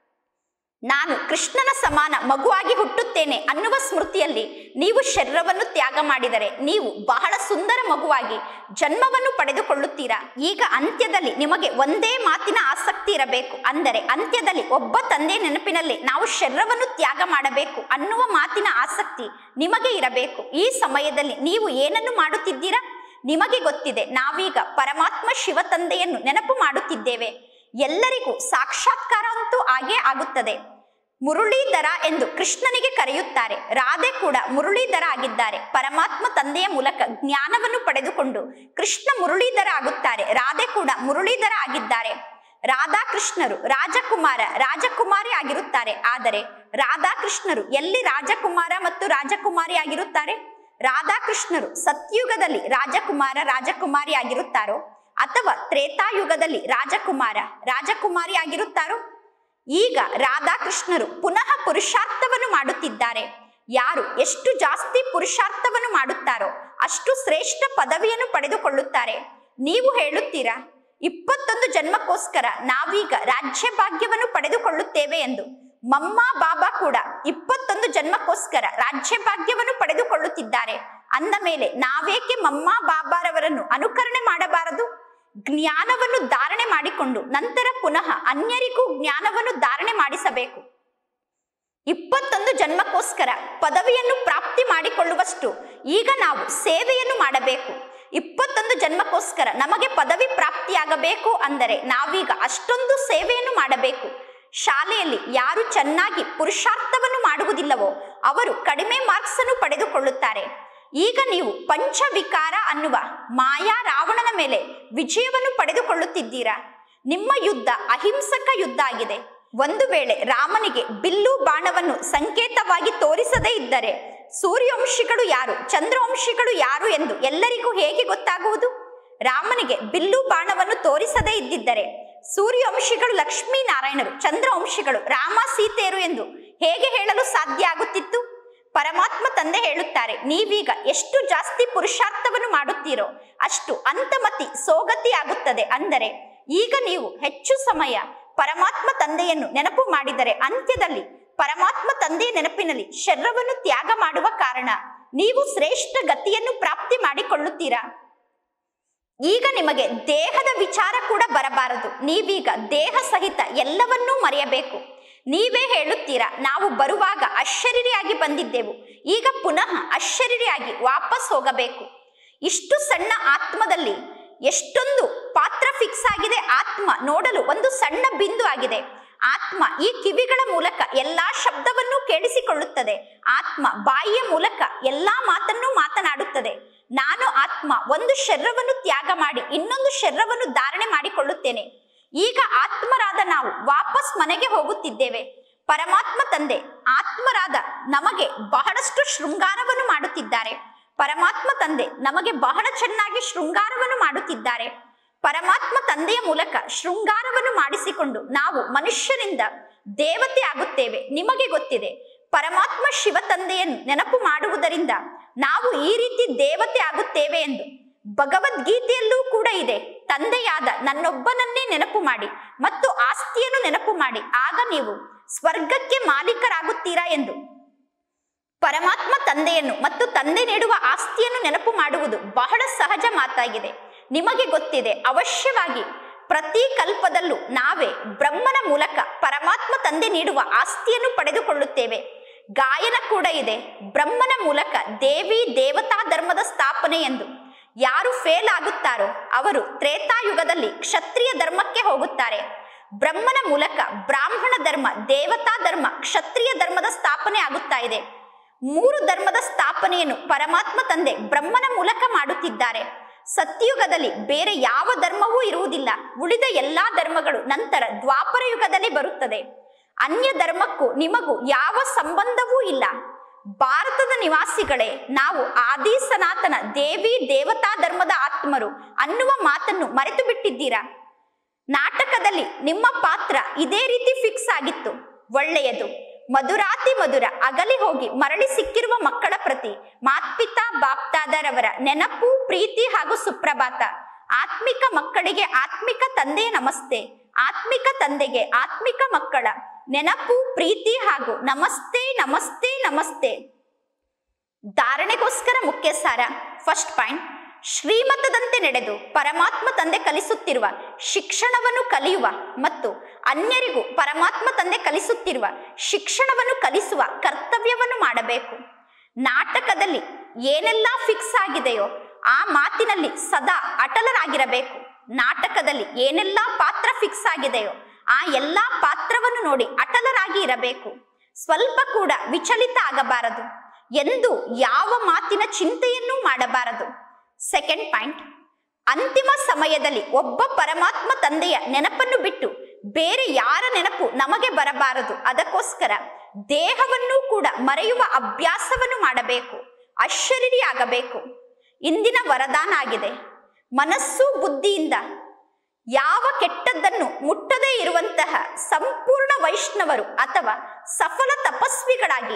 ನಾನು ಕೃಷ್ಣನ ಸಮಾನ ಮಗುವಾಗಿ ಹುಟ್ಟುತ್ತೇನೆ ಅನ್ನುವ ಸ್ಮೃತಿಯಲ್ಲಿ ನೀವು ಶರೀರವನ್ನು ತ್ಯಾಗ ಮಾಡಿದರೆ ನೀವು ಬಹಳ ಸುಂದರ ಮಗುವಾಗಿ ಜನ್ಮವನ್ನು ಪಡೆದುಕೊಳ್ಳುತ್ತೀರಾ ಈಗ ಅಂತ್ಯದಲ್ಲಿ ನಿಮಗೆ ಒಂದೇ ಮಾತಿನ ಆಸಕ್ತಿ ಇರಬೇಕು ಅಂದರೆ ಅಂತ್ಯದಲ್ಲಿ ಒಬ್ಬ ತಂದೆ ನೆನಪಿನಲ್ಲಿ ನಾವು ಶರೀರವನ್ನು ತ್ಯಾಗ ಮಾಡಬೇಕು ಅನ್ನುವ ಮಾತಿನ ಆಸಕ್ತಿ ನಿಮಗೆ ಇರಬೇಕು ಈ ಸಮಯದಲ್ಲಿ ನೀವು ಏನನ್ನು ಮಾಡುತ್ತಿದ್ದೀರಾ ನಿಮಗೆ ಗೊತ್ತಿದೆ ನಾವೀಗ ಪರಮಾತ್ಮ ಶಿವ ತಂದೆಯನ್ನು ನೆನಪು ಮಾಡುತ್ತಿದ್ದೇವೆ ಎಲ್ಲರಿಗೂ ಸಾಕ್ಷಾತ್ಕಾರ ಅಂತೂ ಆಗೇ ಆಗುತ್ತದೆ ಮುರುಳೀಧರ ಎಂದು ಕೃಷ್ಣನಿಗೆ ಕರೆಯುತ್ತಾರೆ ರಾಧೆ ಕೂಡ ಮುರುಳೀಧರ ಆಗಿದ್ದಾರೆ ಪರಮಾತ್ಮ ತಂದೆಯ ಮೂಲಕ ಜ್ಞಾನವನ್ನು ಪಡೆದುಕೊಂಡು ಕೃಷ್ಣ ಮುರುಳೀಧರ ಆಗುತ್ತಾರೆ ರಾಧೆ ಕೂಡ ಮುರುಳೀಧರ ಆಗಿದ್ದಾರೆ ರಾಧಾಕೃಷ್ಣರು ರಾಜಕುಮಾರ ರಾಜಕುಮಾರಿ ಆಗಿರುತ್ತಾರೆ ಆದರೆ ರಾಧಾಕೃಷ್ಣರು ಎಲ್ಲಿ ರಾಜಕುಮಾರ ಮತ್ತು ರಾಜಕುಮಾರಿ ಆಗಿರುತ್ತಾರೆ ರಾಧಾಕೃಷ್ಣರು ಸತ್ಯುಗದಲ್ಲಿ ರಾಜಕುಮಾರ ರಾಜಕುಮಾರಿ ಆಗಿರುತ್ತಾರೋ ಅಥವಾ ತ್ರೇತಾಯುಗದಲ್ಲಿ ರಾಜಕುಮಾರ ರಾಜಕುಮಾರಿ ಆಗಿರುತ್ತಾರೋ ಈಗ ರಾಧಾಕೃಷ್ಣರು ಪುನಃ ಪುರುಷಾರ್ಥವನ್ನು ಮಾಡುತ್ತಿದ್ದಾರೆ ಯಾರು ಎಷ್ಟು ಜಾಸ್ತಿ ಪುರುಷಾರ್ಥವನ್ನು ಮಾಡುತ್ತಾರೋ ಅಷ್ಟು ಶ್ರೇಷ್ಠ ಪದವಿಯನ್ನು ಪಡೆದುಕೊಳ್ಳುತ್ತಾರೆ ನೀವು ಹೇಳುತ್ತೀರಾ ಇಪ್ಪತ್ತೊಂದು ಜನ್ಮಕ್ಕೋಸ್ಕರ ನಾವೀಗ ರಾಜ್ಯ ಭಾಗ್ಯವನ್ನು ಪಡೆದುಕೊಳ್ಳುತ್ತೇವೆ ಎಂದು ಮಮ್ಮ ಬಾಬಾ ಕೂಡ ಇಪ್ಪತ್ತೊಂದು ಜನ್ಮಕ್ಕೋಸ್ಕರ ರಾಜ್ಯ ಭಾಗ್ಯವನ್ನು ಪಡೆದುಕೊಳ್ಳುತ್ತಿದ್ದಾರೆ ಅಂದ ಮೇಲೆ ನಾವೇಕೆ ಮಮ್ಮ ಬಾಬಾರವರನ್ನು ಅನುಕರಣೆ ಮಾಡಬಾರದು ಜ್ಞಾನವನ್ನು ಧಾರಣೆ ಮಾಡಿಕೊಂಡು ನಂತರ ಪುನಃ ಅನ್ಯರಿಗೂ ಜ್ಞಾನವನ್ನು ಧಾರಣೆ ಮಾಡಿಸಬೇಕು ಇಪ್ಪತ್ತೊಂದು ಜನ್ಮಕ್ಕೋಸ್ಕರ ಪದವಿಯನ್ನು ಪ್ರಾಪ್ತಿ ಮಾಡಿಕೊಳ್ಳುವಷ್ಟು ಈಗ ನಾವು ಸೇವೆಯನ್ನು ಮಾಡಬೇಕು ಇಪ್ಪತ್ತೊಂದು ಜನ್ಮಕ್ಕೋಸ್ಕರ ನಮಗೆ ಪದವಿ ಪ್ರಾಪ್ತಿಯಾಗಬೇಕು ಅಂದರೆ ನಾವೀಗ ಅಷ್ಟೊಂದು ಸೇವೆಯನ್ನು ಮಾಡಬೇಕು ಶಾಲೆಯಲ್ಲಿ ಯಾರು ಚೆನ್ನಾಗಿ ಪುರುಷಾರ್ಥವನ್ನು ಮಾಡುವುದಿಲ್ಲವೋ ಅವರು ಕಡಿಮೆ ಮಾರ್ಕ್ಸ್ ಅನ್ನು ಪಡೆದುಕೊಳ್ಳುತ್ತಾರೆ ಈಗ ನೀವು ಪಂಚವಿಕಾರ ಅನ್ನುವ ಮಾಯಾ ರಾವಣನ ಮೇಲೆ ವಿಜಯವನ್ನು ಪಡೆದುಕೊಳ್ಳುತ್ತಿದ್ದೀರಾ ನಿಮ್ಮ ಯುದ್ಧ ಅಹಿಂಸಕ ಯುದ್ಧ ಆಗಿದೆ ಒಂದು ವೇಳೆ ರಾಮನಿಗೆ ಬಿಲ್ಲು ಬಾಣವನ್ನು ಸಂಕೇತವಾಗಿ ತೋರಿಸದೇ ಇದ್ದರೆ ಸೂರ್ಯವಂಶಿಗಳು ಯಾರು ಚಂದ್ರವಂಶಿಗಳು ಯಾರು ಎಂದು ಎಲ್ಲರಿಗೂ ಹೇಗೆ ಗೊತ್ತಾಗುವುದು ರಾಮನಿಗೆ ಬಿಲ್ಲು ಬಾಣವನ್ನು ತೋರಿಸದೇ ಇದ್ದಿದ್ದರೆ ಸೂರ್ಯವಂಶಿಗಳು ಲಕ್ಷ್ಮೀನಾರಾಯಣರು ಚಂದ್ರವಂಶಿಗಳು ರಾಮ ಸೀತೆಯರು ಎಂದು ಹೇಗೆ ಹೇಳಲು ಸಾಧ್ಯ ಆಗುತ್ತಿತ್ತು ಪರಮಾತ್ಮ ತಂದೆ ಹೇಳುತ್ತಾರೆ ನೀವೀಗ ಎಷ್ಟು ಜಾಸ್ತಿ ಪುರುಷಾರ್ಥವನ್ನು ಮಾಡುತ್ತೀರೋ ಅಷ್ಟು ಅಂತಮತಿ ಸೋಗತಿ ಆಗುತ್ತದೆ ಅಂದರೆ ಈಗ ನೀವು ಹೆಚ್ಚು ಸಮಯ ಪರಮಾತ್ಮ ತಂದೆಯನ್ನು ನೆನಪು ಮಾಡಿದರೆ ಅಂತ್ಯದಲ್ಲಿ ಪರಮಾತ್ಮ ತಂದೆಯ ನೆನಪಿನಲ್ಲಿ ಶರೀರವನ್ನು ತ್ಯಾಗ ಮಾಡುವ ಕಾರಣ ನೀವು ಶ್ರೇಷ್ಠ ಗತಿಯನ್ನು ಪ್ರಾಪ್ತಿ ಮಾಡಿಕೊಳ್ಳುತ್ತೀರಾ ಈಗ ನಿಮಗೆ ದೇಹದ ವಿಚಾರ ಕೂಡ ಬರಬಾರದು ನೀವೀಗ ದೇಹ ಸಹಿತ ಎಲ್ಲವನ್ನೂ ಮರೆಯಬೇಕು ನೀವೇ ಹೇಳುತ್ತೀರಾ ನಾವು ಬರುವಾಗ ಅಶರೀರಿಯಾಗಿ ಬಂದಿದ್ದೆವು ಈಗ ಪುನಃ ಅಶರೀರಿಯಾಗಿ ವಾಪಸ್ ಹೋಗಬೇಕು ಇಷ್ಟು ಸಣ್ಣ ಆತ್ಮದಲ್ಲಿ ಎಷ್ಟೊಂದು ಪಾತ್ರ ಫಿಕ್ಸ್ ಆಗಿದೆ ಆತ್ಮ ನೋಡಲು ಒಂದು ಸಣ್ಣ ಬಿಂದು ಆಗಿದೆ ಆತ್ಮ ಈ ಕಿವಿಗಳ ಮೂಲಕ ಎಲ್ಲಾ ಶಬ್ದವನ್ನು ಕೇಳಿಸಿಕೊಳ್ಳುತ್ತದೆ ಆತ್ಮ ಬಾಯಿಯ ಮೂಲಕ ಎಲ್ಲಾ ಮಾತನ್ನು ಮಾತನಾಡುತ್ತದೆ ನಾನು ಆತ್ಮ ಒಂದು ಶರೀರವನ್ನು ತ್ಯಾಗ ಮಾಡಿ ಇನ್ನೊಂದು ಶರೀರವನ್ನು ಧಾರಣೆ ಮಾಡಿಕೊಳ್ಳುತ್ತೇನೆ ಈಗ ಆತ್ಮರಾದ ನಾವು ವಾಪಸ್ ಮನೆಗೆ ಹೋಗುತ್ತಿದ್ದೇವೆ ಪರಮಾತ್ಮ ತಂದೆ ಆತ್ಮರಾದ ನಮಗೆ ಬಹಳಷ್ಟು ಶೃಂಗಾರವನ್ನು ಮಾಡುತ್ತಿದ್ದಾರೆ ಪರಮಾತ್ಮ ತಂದೆ ನಮಗೆ ಬಹಳ ಚೆನ್ನಾಗಿ ಶೃಂಗಾರವನ್ನು ಮಾಡುತ್ತಿದ್ದಾರೆ ಪರಮಾತ್ಮ ತಂದೆಯ ಮೂಲಕ ಶೃಂಗಾರವನ್ನು ಮಾಡಿಸಿಕೊಂಡು ನಾವು ಮನುಷ್ಯರಿಂದ ದೇವತೆ ಆಗುತ್ತೇವೆ ನಿಮಗೆ ಗೊತ್ತಿದೆ ಪರಮಾತ್ಮ ಶಿವ ತಂದೆಯನ್ನು ನೆನಪು ಮಾಡುವುದರಿಂದ ನಾವು ಈ ರೀತಿ ದೇವತೆ ಆಗುತ್ತೇವೆ ಎಂದು ಭಗವದ್ಗೀತೆಯಲ್ಲೂ ಕೂಡ ಇದೆ ತಂದೆಯಾದ ನನ್ನೊಬ್ಬನನ್ನೇ ನೆನಪು ಮಾಡಿ ಮತ್ತು ಆಸ್ತಿಯನ್ನು ನೆನಪು ಮಾಡಿ ಆಗ ನೀವು ಸ್ವರ್ಗಕ್ಕೆ ಮಾಲೀಕರಾಗುತ್ತೀರಾ ಎಂದು ಪರಮಾತ್ಮ ತಂದೆಯನ್ನು ಮತ್ತು ತಂದೆ ನೀಡುವ ಆಸ್ತಿಯನ್ನು ನೆನಪು ಮಾಡುವುದು ಬಹಳ ಸಹಜ ಮಾತಾಗಿದೆ ನಿಮಗೆ ಗೊತ್ತಿದೆ ಅವಶ್ಯವಾಗಿ ಪ್ರತಿ ಕಲ್ಪದಲ್ಲೂ ನಾವೇ ಬ್ರಹ್ಮನ ಮೂಲಕ ಪರಮಾತ್ಮ ತಂದೆ ನೀಡುವ ಆಸ್ತಿಯನ್ನು ಪಡೆದುಕೊಳ್ಳುತ್ತೇವೆ ಗಾಯನ ಕೂಡ ಇದೆ ಬ್ರಹ್ಮನ ಮೂಲಕ ದೇವಿ ದೇವತಾ ಧರ್ಮದ ಸ್ಥಾಪನೆ ಎಂದು ಯಾರು ಫೇಲ್ ಆಗುತ್ತಾರೋ ಅವರು ತ್ರೇತಾಯುಗದಲ್ಲಿ ಕ್ಷತ್ರಿಯ ಧರ್ಮಕ್ಕೆ ಹೋಗುತ್ತಾರೆ ಬ್ರಹ್ಮನ ಮೂಲಕ ಬ್ರಾಹ್ಮಣ ಧರ್ಮ ದೇವತಾ ಧರ್ಮ ಕ್ಷತ್ರಿಯ ಧರ್ಮದ ಸ್ಥಾಪನೆ ಆಗುತ್ತಾ ಇದೆ ಮೂರು ಧರ್ಮದ ಸ್ಥಾಪನೆಯನ್ನು ಪರಮಾತ್ಮ ತಂದೆ ಬ್ರಹ್ಮನ ಮೂಲಕ ಮಾಡುತ್ತಿದ್ದಾರೆ ಸತ್ಯಯುಗದಲ್ಲಿ ಬೇರೆ ಯಾವ ಧರ್ಮವೂ ಇರುವುದಿಲ್ಲ ಉಳಿದ ಎಲ್ಲಾ ಧರ್ಮಗಳು ನಂತರ ದ್ವಾಪರ ಯುಗದಲ್ಲಿ ಬರುತ್ತದೆ ಅನ್ಯ ಧರ್ಮಕ್ಕೂ ನಿಮಗೂ ಯಾವ ಸಂಬಂಧವೂ ಇಲ್ಲ ಭಾರತದ ನಿವಾಸಿಗಳೇ ನಾವು ಆದಿ ಸನಾತನ ದೇವಿ ದೇವತಾ ಧರ್ಮದ ಆತ್ಮರು ಅನ್ನುವ ಮಾತನ್ನು ಮರೆತು ಬಿಟ್ಟಿದ್ದೀರಾ ನಾಟಕದಲ್ಲಿ ನಿಮ್ಮ ಪಾತ್ರ ಇದೇ ರೀತಿ ಫಿಕ್ಸ್ ಆಗಿತ್ತು ಒಳ್ಳೆಯದು ಮಧುರಾತಿ ಮಧುರ ಅಗಲಿ ಹೋಗಿ ಮರಳಿ ಸಿಕ್ಕಿರುವ ಮಕ್ಕಳ ಪ್ರತಿ ಮಾತ್ಪಿತಾ ಬಾಪ್ತಾದರವರ ನೆನಪು ಪ್ರೀತಿ ಹಾಗೂ ಸುಪ್ರಭಾತ ಆತ್ಮಿಕ ಮಕ್ಕಳಿಗೆ ಆತ್ಮಿಕ ತಂದೆಯ ನಮಸ್ತೆ ಆತ್ಮಿಕ ತಂದೆಗೆ ಆತ್ಮಿಕ ಮಕ್ಕಳ ನೆನಪು ಪ್ರೀತಿ ಹಾಗೂ ನಮಸ್ತೆ ನಮಸ್ತೆ ನಮಸ್ತೆ ಧಾರಣೆಗೋಸ್ಕರ ಮುಖ್ಯ ಸಾರ ಫಸ್ಟ್ ಪಾಯಿಂಟ್ ಶ್ರೀಮತದಂತೆ ನಡೆದು ಪರಮಾತ್ಮ ತಂದೆ ಕಲಿಸುತ್ತಿರುವ ಶಿಕ್ಷಣವನ್ನು ಕಲಿಯುವ ಮತ್ತು ಅನ್ಯರಿಗೂ ಪರಮಾತ್ಮ ತಂದೆ ಕಲಿಸುತ್ತಿರುವ ಶಿಕ್ಷಣವನ್ನು ಕಲಿಸುವ ಕರ್ತವ್ಯವನ್ನು ಮಾಡಬೇಕು ನಾಟಕದಲ್ಲಿ ಏನೆಲ್ಲ ಫಿಕ್ಸ್ ಆಗಿದೆಯೋ ಆ ಮಾತಿನಲ್ಲಿ ಸದಾ ಅಟಲರಾಗಿರಬೇಕು ನಾಟಕದಲ್ಲಿ ಏನೆಲ್ಲ ಪಾತ್ರ ಫಿಕ್ಸ್ ಆಗಿದೆಯೋ ಆ ಎಲ್ಲಾ ಪಾತ್ರವನ್ನು ನೋಡಿ ಅಟಲರಾಗಿ ಇರಬೇಕು ಸ್ವಲ್ಪ ಕೂಡ ವಿಚಲಿತ ಆಗಬಾರದು ಎಂದು ಯಾವ ಮಾತಿನ ಚಿಂತೆಯನ್ನೂ ಮಾಡಬಾರದು ಸೆಕೆಂಡ್ ಪಾಯಿಂಟ್ ಅಂತಿಮ ಸಮಯದಲ್ಲಿ ಒಬ್ಬ ಪರಮಾತ್ಮ ತಂದೆಯ ನೆನಪನ್ನು ಬಿಟ್ಟು ಬೇರೆ ಯಾರ ನೆನಪು ನಮಗೆ ಬರಬಾರದು ಅದಕ್ಕೋಸ್ಕರ ದೇಹವನ್ನು ಕೂಡ ಮರೆಯುವ ಅಭ್ಯಾಸವನ್ನು ಮಾಡಬೇಕು ಅಶರೀರಿ ಆಗಬೇಕು ಇಂದಿನ ವರದಾನ ಆಗಿದೆ ಮನಸ್ಸು ಬುದ್ಧಿಯಿಂದ ಯಾವ ಕೆಟ್ಟದ್ದನ್ನು ಮುಟ್ಟದೇ ಇರುವಂತಹ ಸಂಪೂರ್ಣ ವೈಷ್ಣವರು ಅಥವಾ ಸಫಲ ತಪಸ್ವಿಗಳಾಗಿ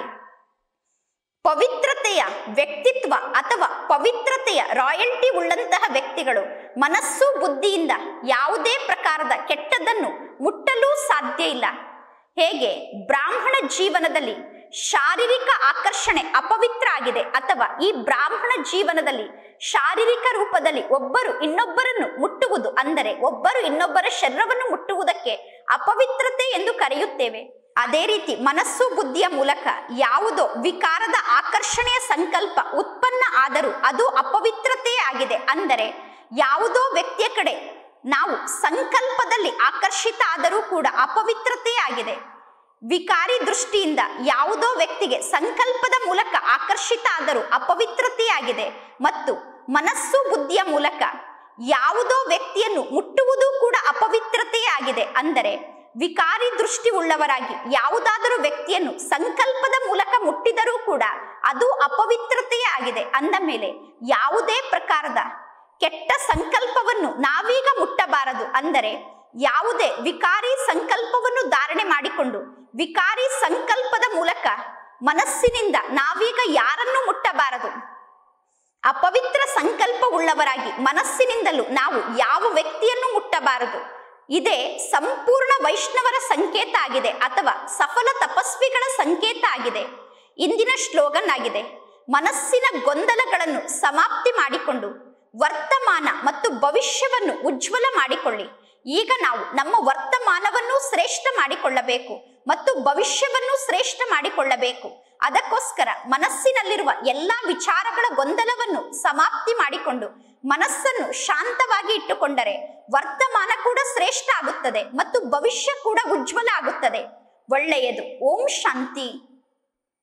ಪವಿತ್ರತೆಯ ವ್ಯಕ್ತಿತ್ವ ಅಥವಾ ಪವಿತ್ರತೆಯ ರಾಯಲ್ಟಿ ಉಳ್ಳಂತಹ ವ್ಯಕ್ತಿಗಳು ಮನಸ್ಸು ಬುದ್ಧಿಯಿಂದ ಯಾವುದೇ ಪ್ರಕಾರದ ಕೆಟ್ಟದ್ದನ್ನು ಮುಟ್ಟಲು ಸಾಧ್ಯ ಇಲ್ಲ ಹೇಗೆ ಬ್ರಾಹ್ಮಣ ಜೀವನದಲ್ಲಿ ಶಾರೀರಿಕ ಆಕರ್ಷಣೆ ಅಪವಿತ್ರ ಆಗಿದೆ ಅಥವಾ ಈ ಬ್ರಾಹ್ಮಣ ಜೀವನದಲ್ಲಿ ಶಾರೀರಿಕ ರೂಪದಲ್ಲಿ ಒಬ್ಬರು ಇನ್ನೊಬ್ಬರನ್ನು ಮುಟ್ಟುವುದು ಅಂದರೆ ಒಬ್ಬರು ಇನ್ನೊಬ್ಬರ ಶರೀರವನ್ನು ಮುಟ್ಟುವುದಕ್ಕೆ ಅಪವಿತ್ರತೆ ಎಂದು ಕರೆಯುತ್ತೇವೆ ಅದೇ ರೀತಿ ಮನಸ್ಸು ಬುದ್ಧಿಯ ಮೂಲಕ ಯಾವುದೋ ವಿಕಾರದ ಆಕರ್ಷಣೆಯ ಸಂಕಲ್ಪ ಉತ್ಪನ್ನ ಆದರೂ ಅದು ಅಪವಿತ್ರತೆಯೇ ಆಗಿದೆ ಅಂದರೆ ಯಾವುದೋ ವ್ಯಕ್ತಿಯ ಕಡೆ ನಾವು ಸಂಕಲ್ಪದಲ್ಲಿ ಆಕರ್ಷಿತ ಆದರೂ ಕೂಡ ಅಪವಿತ್ರತೆಯೇ ಆಗಿದೆ ವಿಕಾರಿ ದೃಷ್ಟಿಯಿಂದ ಯಾವುದೋ ವ್ಯಕ್ತಿಗೆ ಸಂಕಲ್ಪದ ಮೂಲಕ ಆಕರ್ಷಿತ ಆದರೂ ಅಪವಿತ್ರತೆಯಾಗಿದೆ ಮತ್ತು ಮನಸ್ಸು ಬುದ್ಧಿಯ ಮೂಲಕ ಯಾವುದೋ ವ್ಯಕ್ತಿಯನ್ನು ಮುಟ್ಟುವುದು ಕೂಡ ಅಪವಿತ್ರತೆಯೇ ಆಗಿದೆ ಅಂದರೆ ವಿಕಾರಿ ದೃಷ್ಟಿ ಉಳ್ಳವರಾಗಿ ಯಾವುದಾದರೂ ವ್ಯಕ್ತಿಯನ್ನು ಸಂಕಲ್ಪದ ಮೂಲಕ ಮುಟ್ಟಿದರೂ ಕೂಡ ಅದು ಅಪವಿತ್ರತೆಯೇ ಆಗಿದೆ ಅಂದ ಮೇಲೆ ಯಾವುದೇ ಪ್ರಕಾರದ ಕೆಟ್ಟ ಸಂಕಲ್ಪವನ್ನು ನಾವೀಗ ಮುಟ್ಟಬಾರದು ಅಂದರೆ ಯಾವುದೇ ವಿಕಾರಿ ಸಂಕಲ್ಪವನ್ನು ಧಾರಣೆ ಮಾಡಿಕೊಂಡು ವಿಕಾರಿ ಸಂಕಲ್ಪದ ಮೂಲಕ ಮನಸ್ಸಿನಿಂದ ನಾವೀಗ ಯಾರನ್ನು ಮುಟ್ಟಬಾರದು ಅಪವಿತ್ರ ಸಂಕಲ್ಪ ಉಳ್ಳವರಾಗಿ ಮನಸ್ಸಿನಿಂದಲೂ ನಾವು ಯಾವ ವ್ಯಕ್ತಿಯನ್ನು ಮುಟ್ಟಬಾರದು ಇದೇ ಸಂಪೂರ್ಣ ವೈಷ್ಣವರ ಸಂಕೇತ ಆಗಿದೆ ಅಥವಾ ಸಫಲ ತಪಸ್ವಿಗಳ ಸಂಕೇತ ಆಗಿದೆ ಇಂದಿನ ಶ್ಲೋಗನ್ ಆಗಿದೆ ಮನಸ್ಸಿನ ಗೊಂದಲಗಳನ್ನು ಸಮಾಪ್ತಿ ಮಾಡಿಕೊಂಡು ವರ್ತಮಾನ ಮತ್ತು ಭವಿಷ್ಯವನ್ನು ಉಜ್ವಲ ಮಾಡಿಕೊಳ್ಳಿ ಈಗ ನಾವು ನಮ್ಮ ವರ್ತಮಾನವನ್ನು ಶ್ರೇಷ್ಠ ಮಾಡಿಕೊಳ್ಳಬೇಕು ಮತ್ತು ಭವಿಷ್ಯವನ್ನು ಶ್ರೇಷ್ಠ ಮಾಡಿಕೊಳ್ಳಬೇಕು ಅದಕ್ಕೋಸ್ಕರ ಮನಸ್ಸಿನಲ್ಲಿರುವ ಎಲ್ಲಾ ವಿಚಾರಗಳ ಗೊಂದಲವನ್ನು ಸಮಾಪ್ತಿ ಮಾಡಿಕೊಂಡು ಮನಸ್ಸನ್ನು ಶಾಂತವಾಗಿ ಇಟ್ಟುಕೊಂಡರೆ ವರ್ತಮಾನ ಕೂಡ ಶ್ರೇಷ್ಠ ಆಗುತ್ತದೆ ಮತ್ತು ಭವಿಷ್ಯ ಕೂಡ ಉಜ್ವಲ ಆಗುತ್ತದೆ ಒಳ್ಳೆಯದು ಓಂ ಶಾಂತಿ